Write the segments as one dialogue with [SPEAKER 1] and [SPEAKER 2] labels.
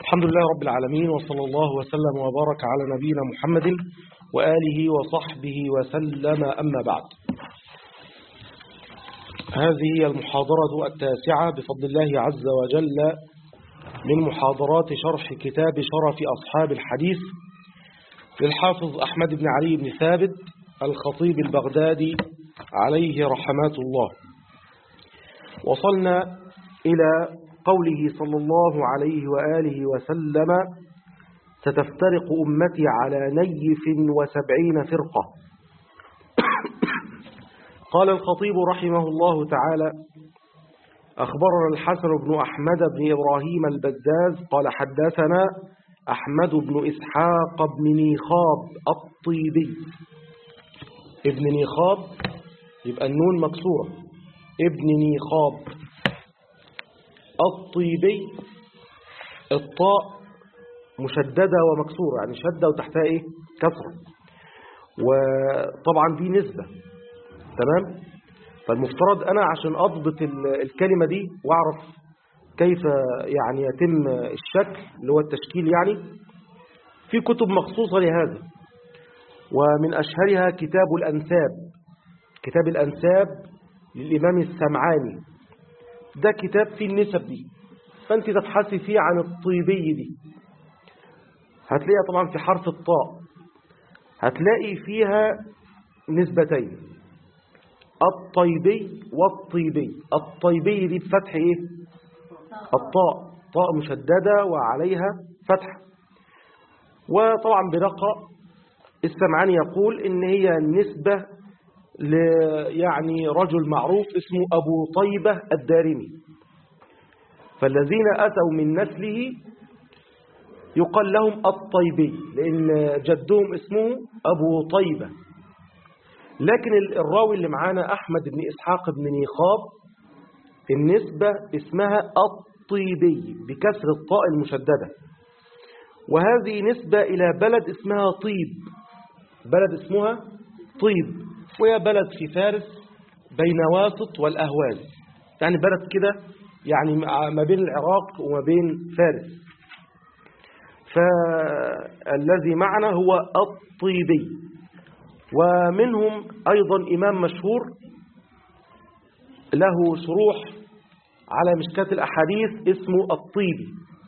[SPEAKER 1] الحمد لله رب العالمين وصلى الله وسلم وبارك على نبينا محمد وآله وصحبه وسلم أما بعد هذه هي المحاضرة التاسعة بفضل الله عز وجل من محاضرات شرح كتاب شرف أصحاب الحديث للحافظ أحمد بن علي بن ثابت الخطيب البغدادي عليه رحمات الله وصلنا إلى قوله صلى الله عليه وآله وسلم ستفترق أمتي على نيف وسبعين فرقة قال الخطيب رحمه الله تعالى أخبرنا الحسن بن أحمد بن إبراهيم البزاز قال حدثنا أحمد بن إسحاق بن نيخاب الطيبي ابن نيخاب يبقى النون مكسورة ابن نيخاب الطيبي الطاء مشددة ومكسورة يعني شدة وتحتها ايه كسرة وطبعا دي نسبة تمام فالمفترض انا عشان اضبط الكلمة دي واعرف كيف يعني يتم الشكل اللي هو التشكيل يعني في كتب مخصوصة لهذا ومن أشهرها كتاب الأنساب كتاب الأنساب للإمام السمعاني ده كتاب فيه النسب دي فأنت تبحثي فيه عن الطيبي دي هتلاقيها طبعا في حرف الطاء هتلاقي فيها نسبتين الطيبي والطيبي الطيبي دي بفتح ايه الطاء طاء مشددة وعليها فتح وطبعا برقة السمعاني يقول ان هي نسبة ل يعني رجل معروف اسمه أبو طيبة الدارمي فالذين أتوا من نسله يقال لهم الطيبي لأن جدهم اسمه أبو طيبة لكن الراوي اللي معانا أحمد بن إسحاق بن نيخاب النسبة اسمها الطيبي بكسر الطاء المشددة وهذه نسبة إلى بلد اسمها طيب بلد اسمها طيب وهي بلد في فارس بين واسط والأهواز يعني بلد كده يعني ما بين العراق وما بين فارس فالذي معنا هو الطيبي ومنهم أيضا إمام مشهور له شروح على مشكات الأحاديث اسمه الطيبي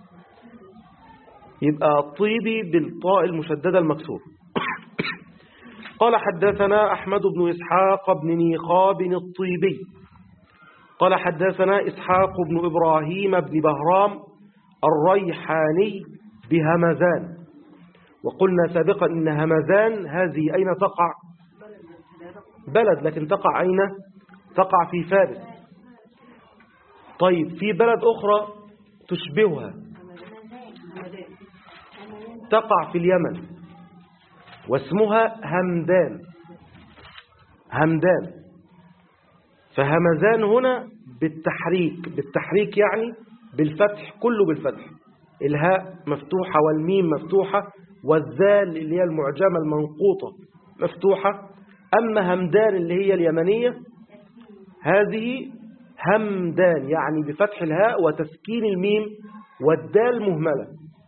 [SPEAKER 1] يبقى الطيبي بالطاء المشددة المكسور قال حدثنا أحمد بن إسحاق بن نيخاب الطيبي قال حدثنا إسحاق بن إبراهيم بن بهرام الريحاني بهمزان وقلنا سابقا إن همزان هذه أين تقع بلد لكن تقع أين تقع في فارس طيب في بلد أخرى تشبهها تقع في اليمن واسمها همدان همدان فهمزان هنا بالتحريك بالتحريك يعني بالفتح كله بالفتح الهاء مفتوحة والميم مفتوحة والذال اللي هي المعجمة المنقوطة مفتوحة أما همدان اللي هي اليمنية هذه همدان يعني بفتح الهاء وتسكين الميم والدال مهملة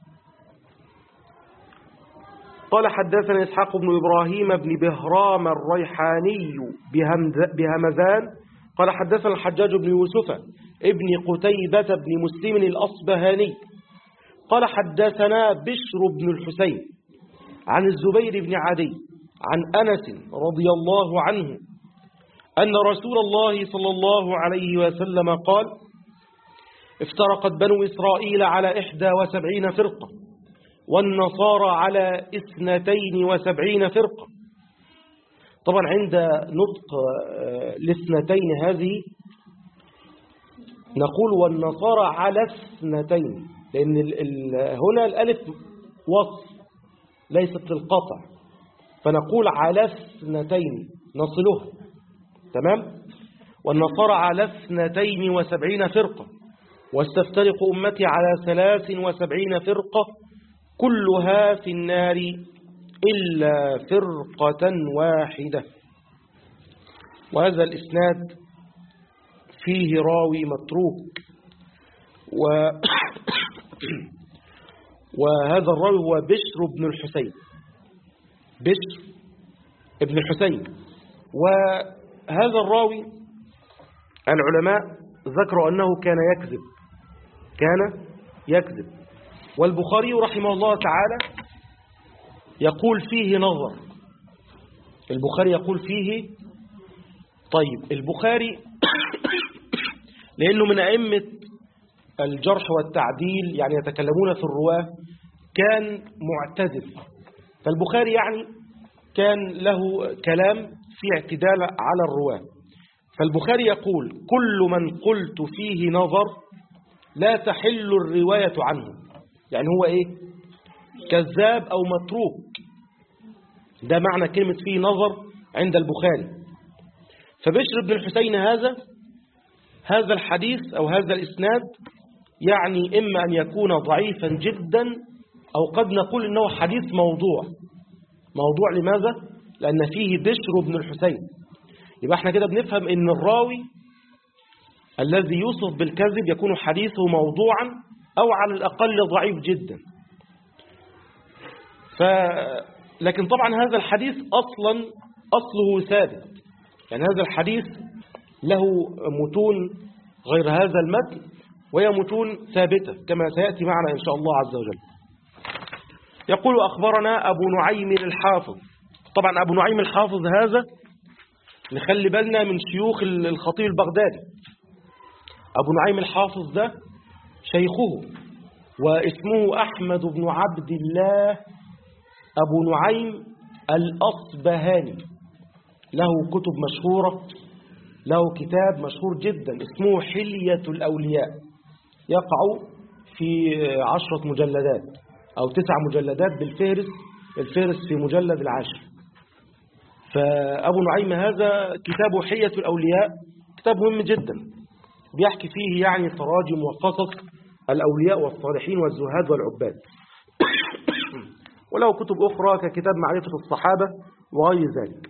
[SPEAKER 1] قال حدثنا إسحاق بن إبراهيم بن بهرام الريحاني بهمزان قال حدثنا الحجاج بن يوسف ابن قتيبة بن مسلم الأصبهاني قال حدثنا بشر بن الحسين عن الزبير بن عدي عن أنس رضي الله عنه أن رسول الله صلى الله عليه وسلم قال افترقت بنو إسرائيل على إحدى وسبعين فرقة والنصارى على اثنتين وسبعين فرقة طبعا عند نطق الاثنتين هذه نقول والنصارى على اثنتين لأن هنا الألف وصف ليست للقطع فنقول على اثنتين نصلها تمام والنصارى على اثنتين وسبعين فرقة واستفترق أمتي على ثلاث وسبعين فرقة كلها في النار إلا فرقة واحدة وهذا الإسناد فيه راوي متروك و وهذا الراوي هو بشر بن الحسين بشر ابن الحسين وهذا الراوي العلماء ذكروا أنه كان يكذب كان يكذب والبخاري رحمه الله تعالى يقول فيه نظر البخاري يقول فيه طيب البخاري لأنه من أئمة الجرح والتعديل يعني يتكلمون في الرواة كان معتدل فالبخاري يعني كان له كلام في اعتدال على الرواة فالبخاري يقول كل من قلت فيه نظر لا تحل الرواية عنه يعني هو ايه كذاب او متروك ده معنى كلمة فيه نظر عند البخاري فبشر بن الحسين هذا هذا الحديث أو هذا الإسناد يعني إما أن يكون ضعيفا جدا أو قد نقول إنه حديث موضوع موضوع لماذا؟ لأن فيه بشر بن الحسين يبقى احنا كده بنفهم إن الراوي الذي يوصف بالكذب يكون حديثه موضوعا أو على الأقل ضعيف جدا ف... لكن طبعا هذا الحديث أصلا أصله ثابت يعني هذا الحديث له متون غير هذا المتن وهي متون ثابتة كما سيأتي معنا إن شاء الله عز وجل يقول أخبرنا أبو نعيم الحافظ طبعا أبو نعيم الحافظ هذا نخلي بالنا من شيوخ الخطيب البغدادي أبو نعيم الحافظ ده شيخه واسمه أحمد بن عبد الله أبو نعيم الأصبهاني له كتب مشهورة له كتاب مشهور جدا اسمه حلية الأولياء يقع في عشرة مجلدات أو تسع مجلدات بالفهرس الفهرس في مجلد العاشر فأبو نعيم هذا كتابه حلية الأولياء كتاب مهم جدا بيحكي فيه يعني تراجم وقصص الأولياء والصالحين والزهاد والعباد وله كتب أخرى ككتاب معرفة الصحابة وغير ذلك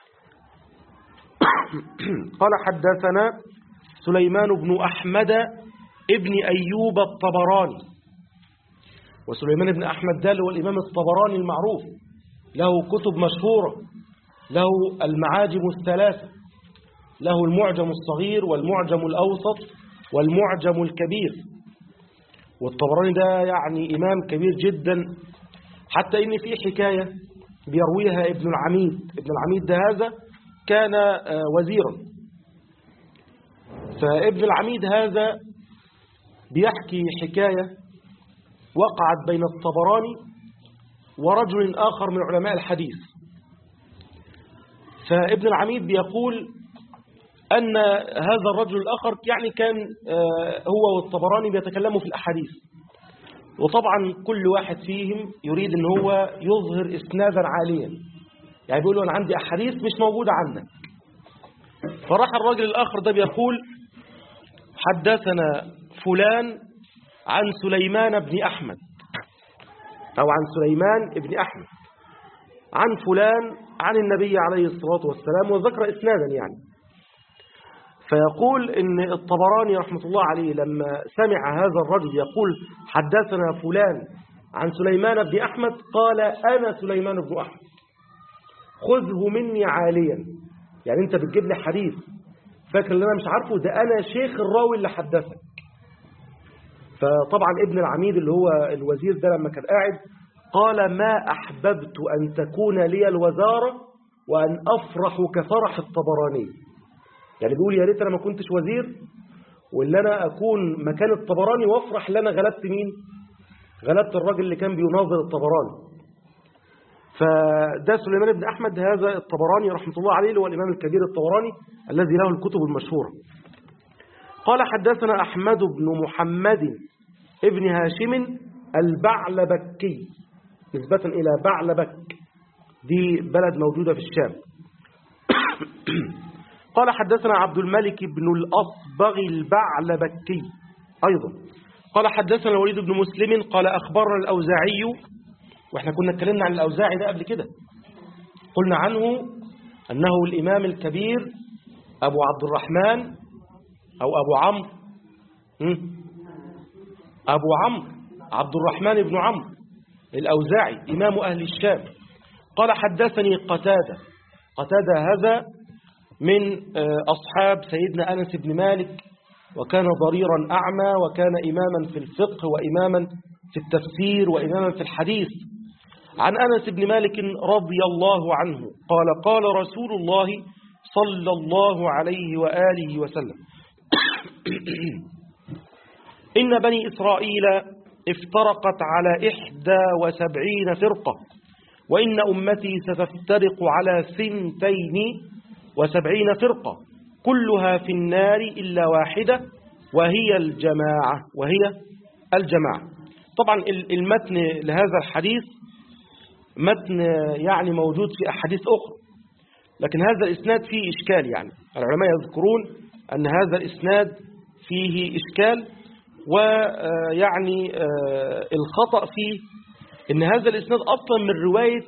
[SPEAKER 1] قال حدثنا سليمان بن أحمد ابن أيوب الطبراني وسليمان بن أحمد ده هو الإمام الطبراني المعروف له كتب مشهورة له المعاجم الثلاثة له المعجم الصغير والمعجم الأوسط والمعجم الكبير والطبراني ده يعني إمام كبير جدا حتى إن في حكاية بيرويها ابن العميد ابن العميد ده هذا كان وزيرا فابن العميد هذا بيحكي حكاية وقعت بين الطبراني ورجل آخر من علماء الحديث فابن العميد بيقول أن هذا الرجل الآخر يعني كان هو والطبراني بيتكلموا في الأحاديث وطبعا كل واحد فيهم يريد أن هو يظهر إسنادا عاليا يعني بيقول له أنا عندي أحاديث مش موجودة عندك فراح الراجل الآخر ده بيقول حدثنا فلان عن سليمان بن أحمد أو عن سليمان بن أحمد عن فلان عن النبي عليه الصلاة والسلام وذكر إسنادا يعني فيقول إن الطبراني رحمة الله عليه لما سمع هذا الرجل يقول حدثنا فلان عن سليمان بن أحمد قال أنا سليمان بن أحمد خذه مني عاليا يعني أنت بتجيب لي حديث فاكر اللي أنا مش عارفه ده أنا شيخ الراوي اللي حدثك فطبعا ابن العميد اللي هو الوزير ده لما كان قاعد قال ما أحببت أن تكون لي الوزارة وأن أفرح كفرح الطبراني يعني بيقول يا ريت أنا ما كنتش وزير واللي أنا أكون مكان الطبراني وأفرح اللي أنا غلبت مين غلبت الراجل اللي كان بيناظر الطبراني فده سليمان بن أحمد هذا الطبراني رحمة الله عليه هو الإمام الكبير الطبراني الذي له الكتب المشهورة قال حدثنا أحمد بن محمد ابن هاشم البعلبكي نسبة إلى بعلبك دي بلد موجودة في الشام قال حدثنا عبد الملك بن الأصبغ البعلبكي أيضا قال حدثنا الوليد بن مسلم قال أخبرنا الأوزاعي وإحنا كنا اتكلمنا عن الأوزاعي ده قبل كده قلنا عنه أنه الإمام الكبير أبو عبد الرحمن أو أبو عمرو أبو عمرو عبد الرحمن بن عمرو الأوزاعي إمام أهل الشام قال حدثني قتادة قتادة هذا من أصحاب سيدنا أنس بن مالك وكان ضريرا أعمى وكان إماما في الفقه وإماما في التفسير وإماما في الحديث عن أنس بن مالك رضي الله عنه قال قال رسول الله صلى الله عليه وآله وسلم إن بني إسرائيل افترقت على إحدى وسبعين فرقة وإن أمتي ستفترق على ثنتين وسبعين فرقة كلها في النار إلا واحدة وهي الجماعة وهي الجماعة طبعا المتن لهذا الحديث متن يعني موجود في أحاديث أخرى لكن هذا الإسناد فيه إشكال يعني العلماء يذكرون أن هذا الإسناد فيه إشكال ويعني الخطأ فيه أن هذا الإسناد أصلا من رواية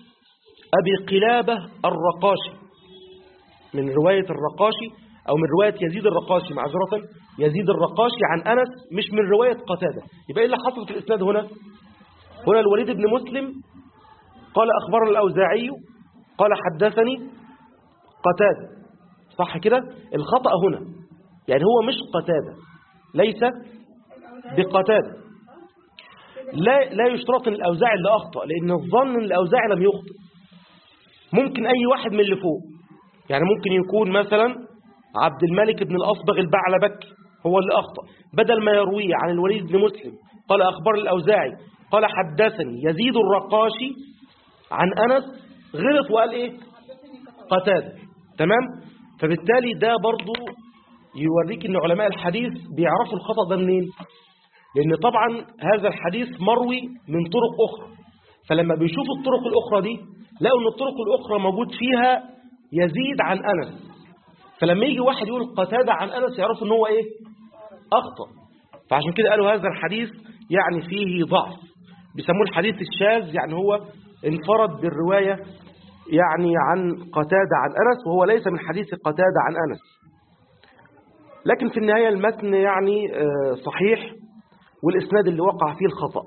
[SPEAKER 1] أبي قلابة الرقاشي من رواية الرقاشي أو من رواية يزيد الرقاشي معذرة يزيد الرقاشي عن أنس مش من رواية قتادة يبقى إيه اللي حصل في الإسناد هنا هنا الوليد بن مسلم قال أخبرنا الأوزاعي قال حدثني قتادة صح كده الخطأ هنا يعني هو مش قتادة ليس بقتادة لا لا يشترط ان الاوزاعي اللي اخطا لان الظن ان الاوزاعي لم يخطئ ممكن اي واحد من اللي فوق يعني ممكن يكون مثلا عبد الملك بن الاصبغ البعلبكي هو اللي اخطا بدل ما يرويه عن الوليد بن مسلم قال اخبر الاوزاعي قال حدثني يزيد الرقاشي عن انس غلط وقال ايه قتاده تمام فبالتالي ده برضو يوريك ان علماء الحديث بيعرفوا الخطأ ده منين لان طبعا هذا الحديث مروي من طرق اخرى فلما بيشوفوا الطرق الاخرى دي لقوا ان الطرق الاخرى موجود فيها يزيد عن انس فلما يجي واحد يقول قتاده عن انس يعرفوا ان هو ايه اخطا فعشان كده قالوا هذا الحديث يعني فيه ضعف بيسموه الحديث الشاذ يعني هو انفرد بالروايه يعني عن قتاده عن انس وهو ليس من حديث قتاده عن انس لكن في النهايه المتن يعني صحيح والإسناد اللي وقع فيه الخطأ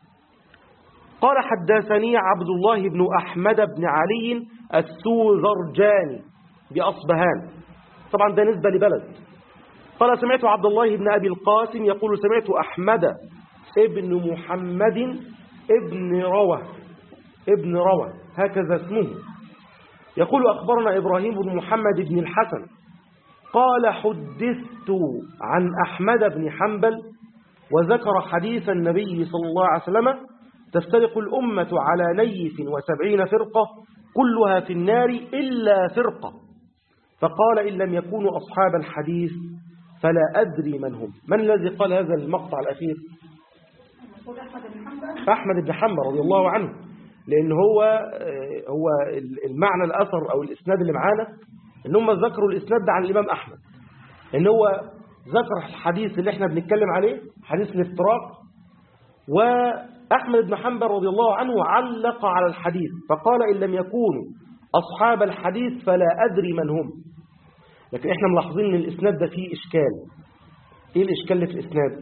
[SPEAKER 1] قال حدثني عبد الله بن أحمد بن علي السوذرجاني بأصبهان طبعا ده نسبة لبلد قال سمعت عبد الله بن أبي القاسم يقول سمعت أحمد ابن محمد ابن روى ابن روى هكذا اسمه يقول أخبرنا إبراهيم بن محمد بن الحسن قال حدثت عن أحمد بن حنبل وذكر حديث النبي صلى الله عليه وسلم تفترق الأمة على نيف وسبعين فرقة كلها في النار إلا فرقة فقال إن لم يكونوا أصحاب الحديث فلا أدري من هم من الذي قال هذا المقطع الأخير أحمد بن حنبل رضي الله عنه لأن هو هو المعنى الأثر أو الإسناد اللي معانا إن هم ذكروا الإسناد ده عن الإمام أحمد إن هو ذكر الحديث اللي احنا بنتكلم عليه حديث الافتراق وأحمد بن حنبل رضي الله عنه علق على الحديث فقال إن لم يكونوا أصحاب الحديث فلا أدري من هم لكن احنا ملاحظين ان الإسناد ده فيه إشكال إيه الإشكال اللي في الإسناد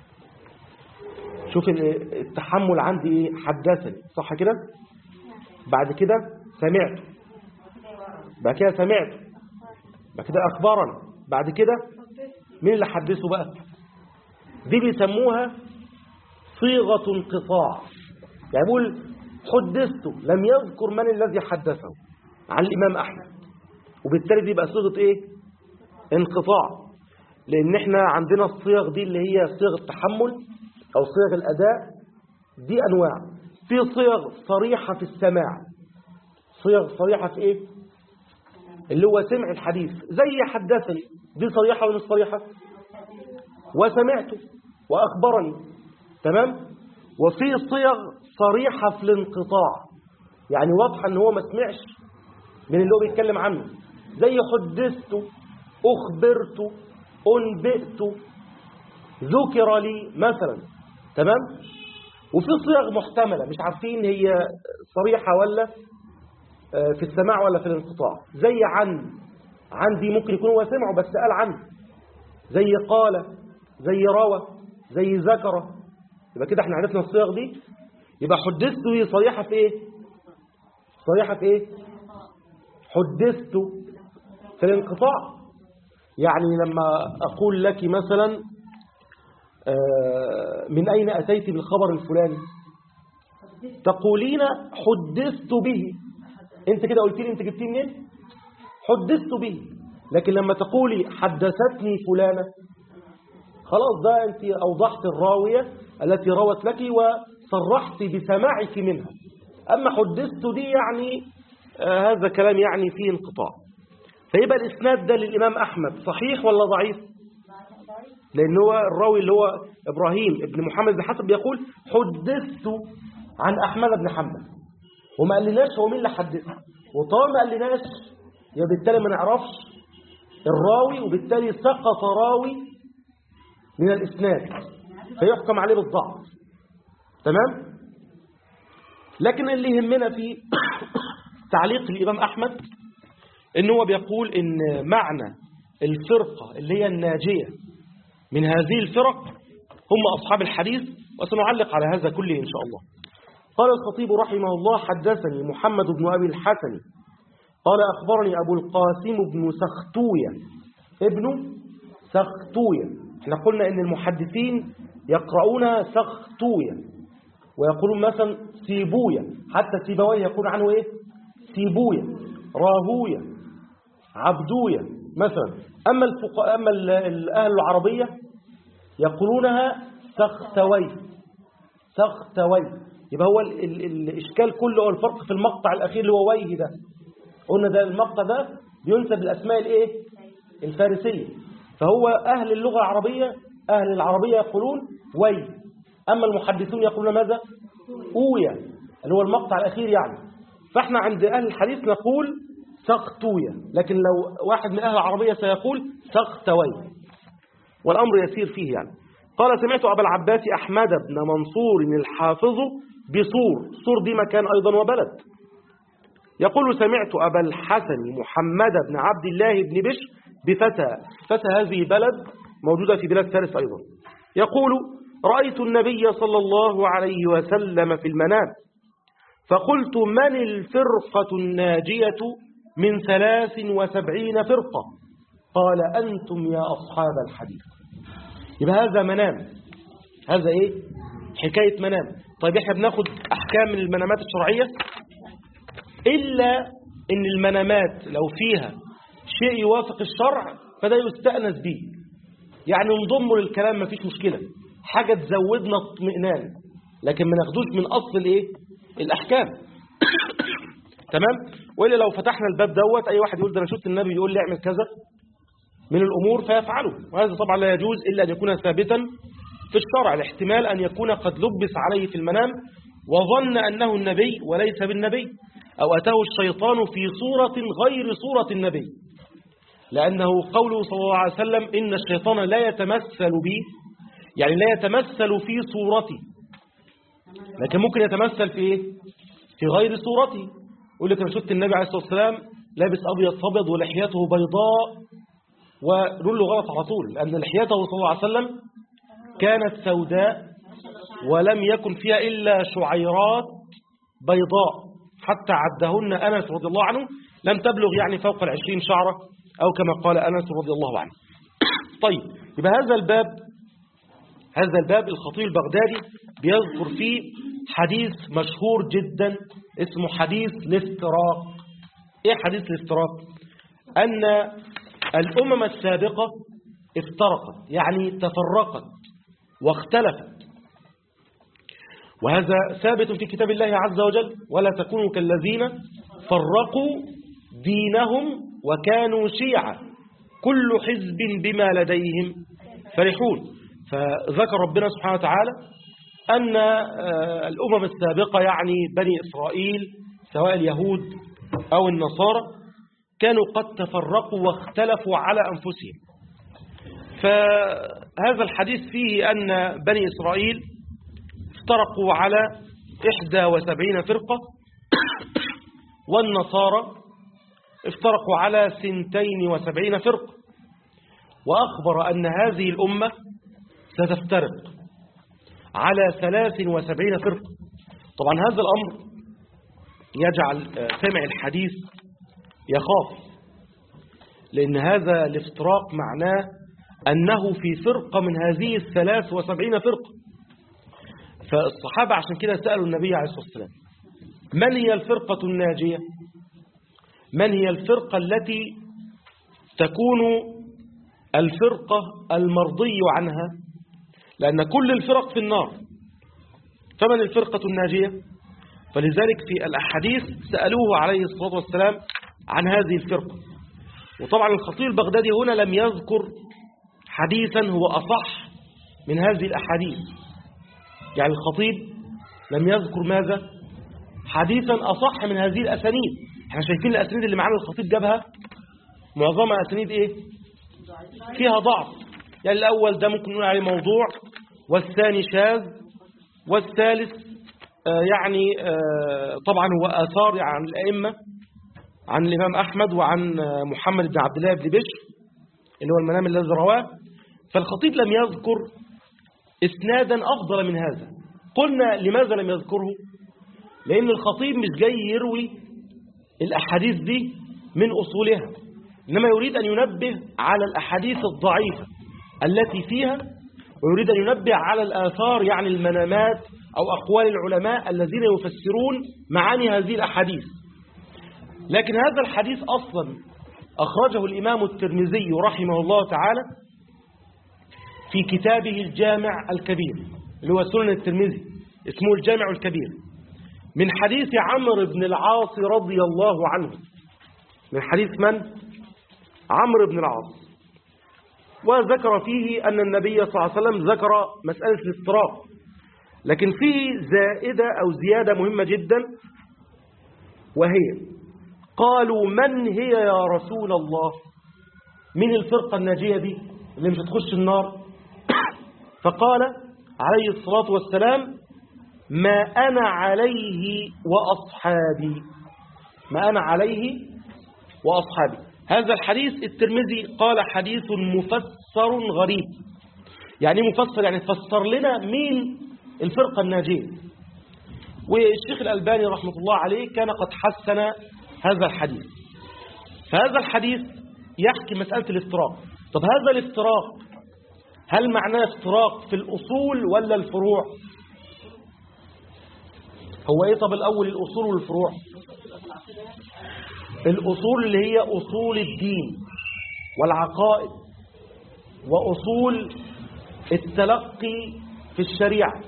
[SPEAKER 1] شوف التحمل عندي إيه حدثني صح كده بعد كده سمعت بعد كده سمعت بعد كده أخبرنا بعد كده مين اللي حدثه بقى دي بيسموها صيغة انقطاع يعني بيقول حدثته لم يذكر من الذي حدثه عن الإمام أحمد وبالتالي دي بقى صيغة إيه انقطاع لأن احنا عندنا الصيغ دي اللي هي صيغ التحمل أو صيغ الأداء دي أنواع في صيغ صريحة في السماع صيغ صريحة في إيه اللي هو سمع الحديث زي حدثني دي صريحة ولا مش صريحة وسمعته وأخبرني تمام وفي صيغ صريحة في الانقطاع يعني واضحة ان هو ما سمعش من اللي هو بيتكلم عنه زي حدثت أخبرت أنبئت ذكر لي مثلا تمام وفي صيغ محتملة مش عارفين هي صريحة ولا في السماع ولا في الانقطاع زي عن عن دي ممكن يكون هو سمعه بس قال عنه زي قال زي روى زي ذكر يبقى كده احنا عرفنا الصيغ دي يبقى حدثت هي صريحة في ايه صريحة في ايه حدثت في الانقطاع يعني لما أقول لك مثلا آه، من أين أتيت بالخبر الفلاني تقولين حدثت به انت كده قلت لي انت جبتيه منين حدثت به لكن لما تقولي حدثتني فلانة خلاص ده انت اوضحت الراوية التي روت لك وصرحت بسماعك منها اما حدثت دي يعني آه هذا كلام يعني فيه انقطاع فيبقى الاسناد ده للامام احمد صحيح ولا ضعيف لان هو الراوي اللي هو ابراهيم ابن محمد بن حسن بيقول حدثت عن احمد بن حنبل وما قالناش هو مين اللي حدثه وطالما ما قالناش يبقى بالتالي ما نعرفش الراوي وبالتالي سقط راوي من الاسناد فيحكم عليه بالضعف تمام لكن اللي يهمنا في تعليق الامام احمد ان هو بيقول ان معنى الفرقه اللي هي الناجيه من هذه الفرق هم اصحاب الحديث وسنعلق على هذا كله ان شاء الله قال الخطيب رحمه الله حدثني محمد بن أبي الحسن قال أخبرني أبو القاسم بن سختوية ابن سختوية احنا قلنا ان المحدثين يقرؤون سختوية ويقولون مثلا سيبوية حتى سيبويه يقول عنه ايه سيبوية راهوية عبدوية مثلا أما, الفقهاء أما الأهل العربية يقولونها سختوي سختوي يبقى هو ال ال الإشكال كله هو الفرق في المقطع الأخير اللي هو ويه ده قلنا ده المقطع ده بينسب الأسماء الإيه الفارسية فهو أهل اللغة العربية أهل العربية يقولون وي أما المحدثون يقولون ماذا أويا اللي هو المقطع الأخير يعني فإحنا عند أهل الحديث نقول سختويا لكن لو واحد من أهل العربية سيقول سختوي والأمر يسير فيه يعني قال سمعت أبا العباس أحمد بن منصور الحافظ بصور صور دي مكان أيضا وبلد يقول سمعت أبا الحسن محمد بن عبد الله بن بش بفتى فتى هذه بلد موجودة في بلاد فارس أيضا يقول رأيت النبي صلى الله عليه وسلم في المنام فقلت من الفرقة الناجية من ثلاث وسبعين فرقة قال أنتم يا أصحاب الحديث يبقى هذا منام هذا إيه حكاية منام طيب احنا بناخد أحكام من المنامات الشرعية إلا إن المنامات لو فيها شيء يوافق الشرع فده يستأنس به يعني نضمه للكلام مفيش مشكلة حاجة تزودنا اطمئنان لكن ما ناخدوش من أصل الإيه الأحكام تمام وإلا لو فتحنا الباب دوت أي واحد يقول ده أنا شفت النبي يقول لي اعمل كذا من الأمور فيفعله وهذا طبعا لا يجوز إلا أن يكون ثابتا في الشرع الاحتمال أن يكون قد لبس عليه في المنام وظن أنه النبي وليس بالنبي أو أتاه الشيطان في صورة غير صورة النبي لأنه قوله صلى الله عليه وسلم إن الشيطان لا يتمثل بي يعني لا يتمثل في صورتي لكن ممكن يتمثل في إيه؟ في غير صورتي يقول لك أنا شفت النبي عليه الصلاة والسلام لابس أبيض فابيض ولحيته بيضاء ونقول له غلط على طول لأن لحيته صلى الله عليه وسلم كانت سوداء ولم يكن فيها إلا شعيرات بيضاء حتى عدهن أنس رضي الله عنه لم تبلغ يعني فوق العشرين شعرة أو كما قال أنس رضي الله عنه طيب يبقى هذا الباب هذا الباب الخطيب البغدادي بيذكر فيه حديث مشهور جدا اسمه حديث الافتراق ايه حديث الافتراق أن الأمم السابقة افترقت يعني تفرقت واختلفت وهذا ثابت في كتاب الله عز وجل ولا تكونوا كالذين فرقوا دينهم وكانوا شيعا كل حزب بما لديهم فرحون فذكر ربنا سبحانه وتعالى أن الأمم السابقة يعني بني إسرائيل سواء اليهود أو النصارى كانوا قد تفرقوا واختلفوا على أنفسهم فهذا الحديث فيه أن بني إسرائيل افترقوا على إحدى وسبعين فرقة والنصارى افترقوا على سنتين وسبعين فرقة وأخبر أن هذه الأمة ستفترق على 73 فرقة طبعا هذا الأمر يجعل سمع الحديث يخاف لأن هذا الافتراق معناه أنه في فرقة من هذه الثلاث وسبعين فرقة فالصحابة عشان كده سألوا النبي عليه الصلاة والسلام من هي الفرقة الناجية من هي الفرقة التي تكون الفرقة المرضي عنها لأن كل الفرق في النار فمن الفرقة الناجية فلذلك في الأحاديث سألوه عليه الصلاة والسلام عن هذه الفرقة وطبعا الخطيب البغدادي هنا لم يذكر حديثا هو أصح من هذه الأحاديث يعني الخطيب لم يذكر ماذا حديثا أصح من هذه الأسانيد احنا شايفين الأسانيد اللي معانا الخطيب جابها معظمها أسانيد إيه فيها ضعف يعني الأول ده ممكن نقول عليه موضوع والثاني شاذ والثالث آه يعني آه طبعا هو آثار عن الأئمة عن الإمام أحمد وعن آه محمد بن عبد الله بن بشر اللي هو المنام الذي رواه فالخطيب لم يذكر اسنادا أفضل من هذا قلنا لماذا لم يذكره لأن الخطيب مش جاي يروي الأحاديث دي من أصولها إنما يريد أن ينبه على الأحاديث الضعيفة التي فيها ويريد أن ينبه على الآثار يعني المنامات أو أقوال العلماء الذين يفسرون معاني هذه الأحاديث لكن هذا الحديث أصلا أخرجه الإمام الترمذي رحمه الله تعالى في كتابه الجامع الكبير اللي هو سنن الترمذي اسمه الجامع الكبير من حديث عمرو بن العاص رضي الله عنه من حديث من؟ عمرو بن العاص وذكر فيه أن النبي صلى الله عليه وسلم ذكر مسألة الاضطراب لكن فيه زائدة أو زيادة مهمة جدا وهي قالوا من هي يا رسول الله من الفرقة الناجية دي اللي مش هتخش النار فقال عليه الصلاة والسلام ما أنا عليه وأصحابي ما أنا عليه وأصحابي هذا الحديث الترمذي قال حديث مفسر غريب يعني مفسر يعني فسر لنا مين الفرقة الناجية والشيخ الألباني رحمة الله عليه كان قد حسن هذا الحديث فهذا الحديث يحكي مسألة الافتراق طب هذا الافتراق هل معناه افتراق في الأصول ولا الفروع هو ايه طب الأول الأصول والفروع الأصول اللي هي أصول الدين والعقائد وأصول التلقي في الشريعة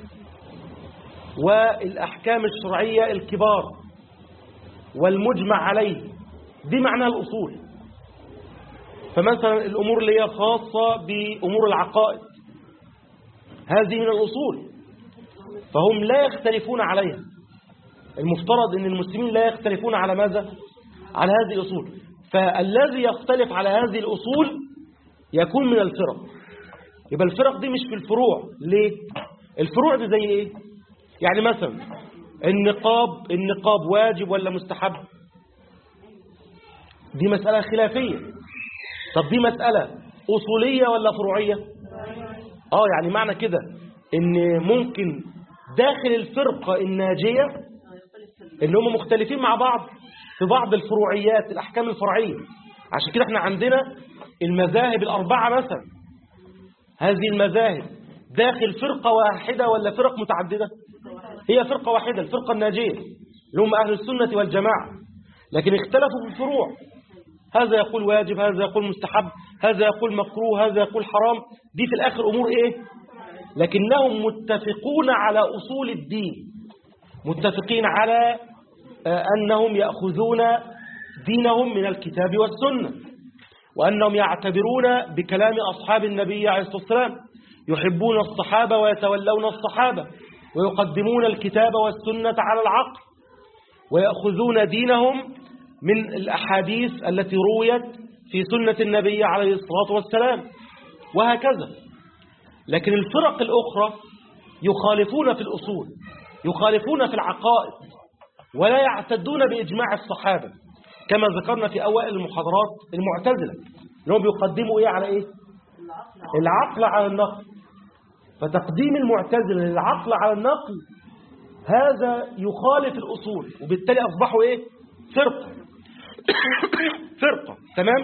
[SPEAKER 1] والأحكام الشرعية الكبار والمجمع عليه دي معناها الأصول فمثلا الأمور اللي هي خاصة بأمور العقائد هذه من الأصول فهم لا يختلفون عليها المفترض أن المسلمين لا يختلفون على ماذا؟ على هذه الأصول فالذي يختلف على هذه الأصول يكون من الفرق يبقى الفرق دي مش في الفروع ليه؟ الفروع دي زي ايه؟ يعني مثلا النقاب النقاب واجب ولا مستحب دي مسألة خلافية طب دي مسألة أصولية ولا فروعية اه يعني معنى كده ان ممكن داخل الفرقة الناجية ان هم مختلفين مع بعض في بعض الفروعيات الأحكام الفرعية عشان كده احنا عندنا المذاهب الأربعة مثلا هذه المذاهب داخل فرقة واحدة ولا فرق متعددة هي فرقة واحدة الفرقة الناجية اللي هم أهل السنة والجماعة لكن اختلفوا في الفروع هذا يقول واجب هذا يقول مستحب هذا يقول مكروه هذا يقول حرام دي في الآخر أمور إيه لكنهم متفقون على أصول الدين متفقين على أنهم يأخذون دينهم من الكتاب والسنة وأنهم يعتبرون بكلام أصحاب النبي عليه الصلاة والسلام يحبون الصحابة ويتولون الصحابة ويقدمون الكتاب والسنة على العقل ويأخذون دينهم من الأحاديث التي رويت في سنة النبي عليه الصلاة والسلام وهكذا لكن الفرق الأخرى يخالفون في الأصول يخالفون في العقائد ولا يعتدون بإجماع الصحابة كما ذكرنا في أوائل المحاضرات المعتزلة اللي هم بيقدموا إيه على إيه العقل على النقل فتقديم المعتزلة للعقل على النقل هذا يخالف الأصول وبالتالي أصبحوا إيه فرقة فرقة تمام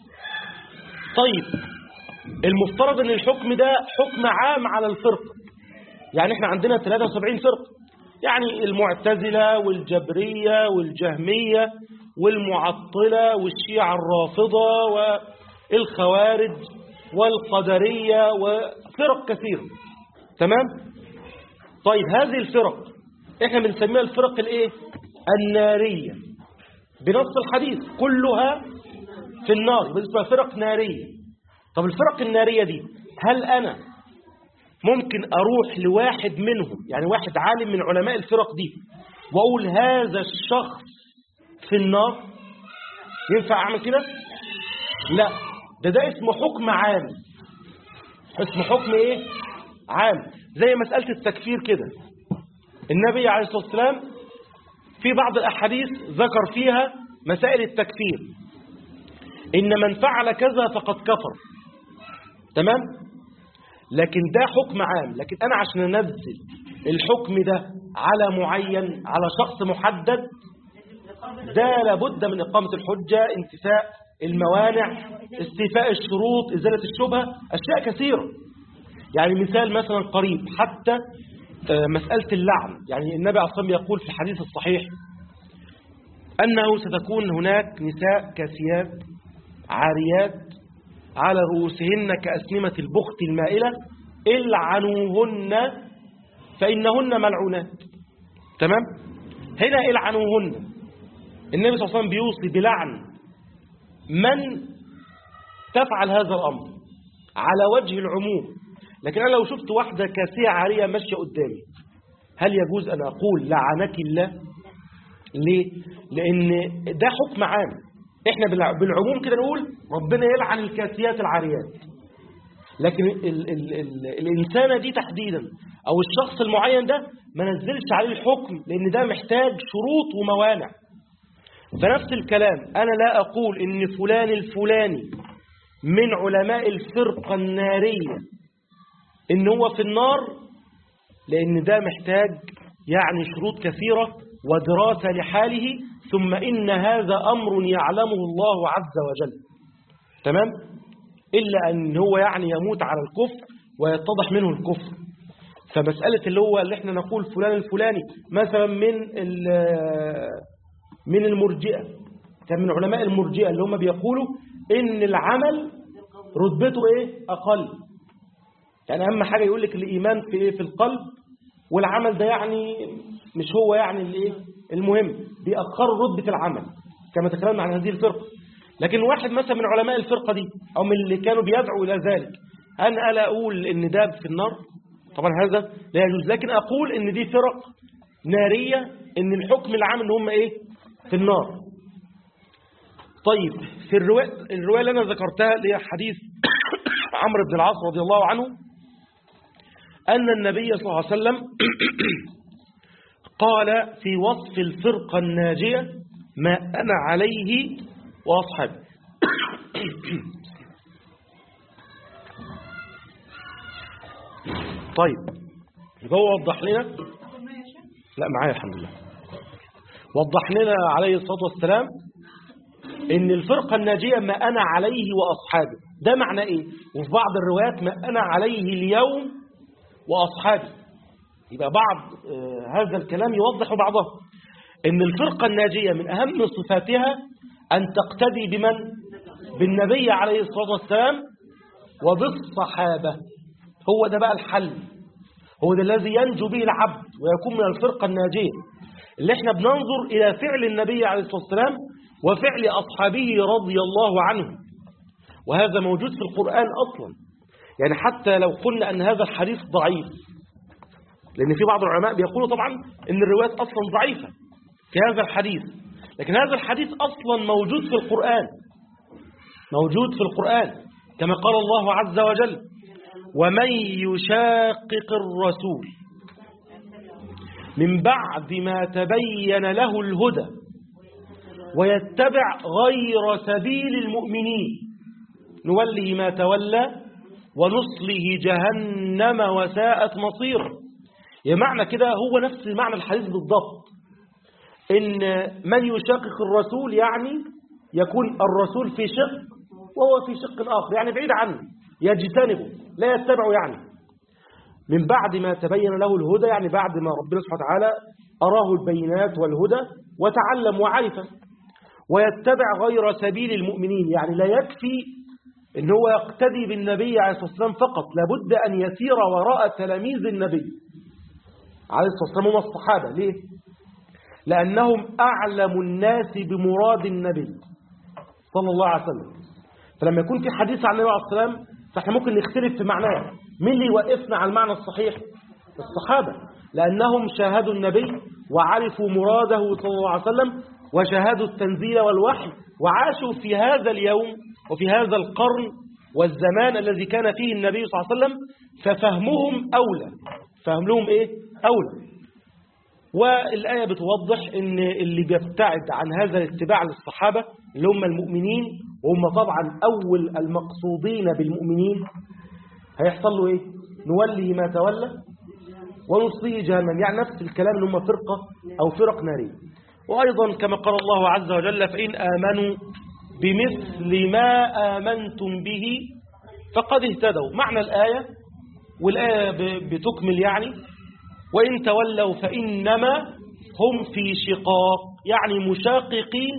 [SPEAKER 1] طيب المفترض ان الحكم ده حكم عام على الفرقة يعني احنا عندنا 73 فرقة يعني المعتزلة والجبرية والجهمية والمعطلة والشيعة الرافضة والخوارج والقدرية وفرق كثيرة تمام طيب هذه الفرق احنا بنسميها الفرق الايه النارية بنص الحديث كلها في النار بالنسبة فرق نارية طب الفرق النارية دي هل أنا ممكن أروح لواحد منهم يعني واحد عالم من علماء الفرق دي وأقول هذا الشخص في النار ينفع أعمل كده لا ده ده اسمه حكم عام اسمه حكم ايه عام زي مسألة التكفير كده النبي عليه الصلاة والسلام في بعض الأحاديث ذكر فيها مسائل التكفير إن من فعل كذا فقد كفر تمام لكن ده حكم عام لكن أنا عشان أنزل الحكم ده على معين على شخص محدد ده لابد من إقامة الحجة انتفاء الموانع استيفاء الشروط إزالة الشبهة أشياء كثيرة يعني مثال مثلا قريب حتى مسألة اللعن يعني النبي عليه الصلاة والسلام يقول في الحديث الصحيح أنه ستكون هناك نساء كاسيات عاريات على رؤوسهن كأسنمة البخت المائلة العنوهن فإنهن ملعونات تمام هنا العنوهن النبي صلى الله عليه وسلم بيوصي بلعن من تفعل هذا الأمر على وجه العموم لكن أنا لو شفت واحدة كاسية عارية ماشية قدامي هل يجوز أن أقول لعنك الله ليه لأن ده حكم عام احنا بالعموم كده نقول ربنا يلعن الكاسيات العاريات لكن ال ال ال الإنسانة دي تحديدا أو الشخص المعين ده ما نزلش عليه الحكم لأن ده محتاج شروط وموانع فنفس الكلام أنا لا أقول إن فلان الفلاني من علماء الفرقة النارية إن هو في النار لأن ده محتاج يعني شروط كثيرة ودراسة لحاله ثم إن هذا أمر يعلمه الله عز وجل تمام إلا أن هو يعني يموت على الكفر ويتضح منه الكفر فمسألة اللي هو اللي احنا نقول فلان الفلاني مثلا من من المرجئة كان من علماء المرجئة اللي هم بيقولوا إن العمل رتبته إيه أقل يعني أهم حاجة يقول لك الإيمان في إيه في القلب والعمل ده يعني مش هو يعني الايه المهم بيأخروا رتبة العمل كما تكلمنا عن هذه الفرقة لكن واحد مثلا من علماء الفرقة دي أو من اللي كانوا بيدعوا إلى ذلك أنا ألا أقول إن ده في النار طبعا هذا لا يجوز لكن أقول إن دي فرق نارية إن الحكم العام إن هم إيه في النار طيب في الرواية, الرواية اللي أنا ذكرتها اللي هي حديث عمرو بن العاص رضي الله عنه أن النبي صلى الله عليه وسلم قال في وصف الفرقة الناجية ما أنا عليه وأصحابي طيب هو وضح لنا لا معايا الحمد لله وضح لنا عليه الصلاة والسلام ان الفرقة الناجية ما أنا عليه وأصحابي ده معنى إيه وفي بعض الروايات ما أنا عليه اليوم وأصحابي يبقى بعض هذا الكلام يوضح بعضه ان الفرقة الناجية من أهم صفاتها أن تقتدي بمن بالنبي عليه الصلاة والسلام وبالصحابة هو ده بقى الحل هو ده الذي ينجو به العبد ويكون من الفرقة الناجية اللي احنا بننظر إلى فعل النبي عليه الصلاة والسلام وفعل أصحابه رضي الله عنهم وهذا موجود في القرآن أصلا يعني حتى لو قلنا أن هذا الحديث ضعيف لأن في بعض العلماء بيقولوا طبعا أن الروايات أصلا ضعيفة في هذا الحديث لكن هذا الحديث أصلا موجود في القرآن موجود في القرآن كما قال الله عز وجل ومن يشاقق الرسول من بعد ما تبين له الهدى ويتبع غير سبيل المؤمنين نوله ما تولى ونصله جهنم وساءت مصير يعني معنى كده هو نفس معنى الحديث بالضبط إن من يشاقق الرسول يعني يكون الرسول في شق وهو في شق آخر يعني بعيد عنه يجتنبه لا يتبعه يعني من بعد ما تبين له الهدى يعني بعد ما ربنا سبحانه وتعالى أراه البينات والهدى وتعلم وعرفه ويتبع غير سبيل المؤمنين يعني لا يكفي ان هو يقتدي بالنبي عليه الصلاة والسلام فقط لابد أن يسير وراء تلاميذ النبي عليه الصلاة والسلام هم الصحابة ليه؟ لأنهم أعلم الناس بمراد النبي صلى الله عليه وسلم فلما يكون في حديث عن النبي عليه الصلاة والسلام فاحنا ممكن نختلف في معناه مين اللي يوقفنا على المعنى الصحيح الصحابة لأنهم شاهدوا النبي وعرفوا مراده صلى الله عليه وسلم وشاهدوا التنزيل والوحي وعاشوا في هذا اليوم وفي هذا القرن والزمان الذي كان فيه النبي صلى الله عليه وسلم ففهمهم أولى فهم لهم إيه؟ أولى والآية بتوضح ان اللي بيبتعد عن هذا الاتباع للصحابة اللي هم المؤمنين وهم طبعا أول المقصودين بالمؤمنين هيحصل له ايه نولي ما تولى ونصليه جهنم يعني نفس الكلام ان هم فرقة أو فرق نارية وأيضا كما قال الله عز وجل فإن آمنوا بمثل ما آمنتم به فقد اهتدوا معنى الآية والآية بتكمل يعني وإن تولوا فإنما هم في شقاق يعني مشاققين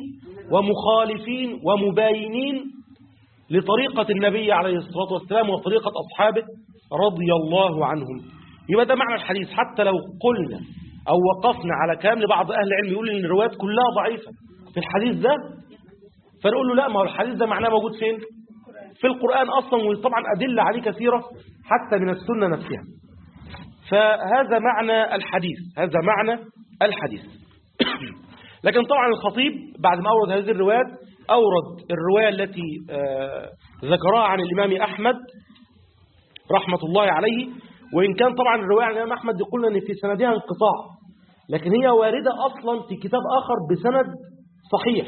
[SPEAKER 1] ومخالفين ومباينين لطريقة النبي عليه الصلاة والسلام وطريقة أصحابه رضي الله عنهم يبقى ده معنى الحديث حتى لو قلنا أو وقفنا على كلام لبعض أهل العلم يقول إن الروايات كلها ضعيفة في الحديث ده فنقول له لا ما هو الحديث ده معناه موجود فين في القرآن أصلا وطبعا أدلة عليه كثيرة حتى من السنة نفسها فهذا معنى الحديث هذا معنى الحديث لكن طبعا الخطيب بعد ما أورد هذه الروايات أورد الرواية التي ذكرها عن الإمام أحمد رحمة الله عليه وإن كان طبعا الرواية عن الإمام أحمد يقولنا أن في سندها انقطاع لكن هي واردة أصلا في كتاب آخر بسند صحيح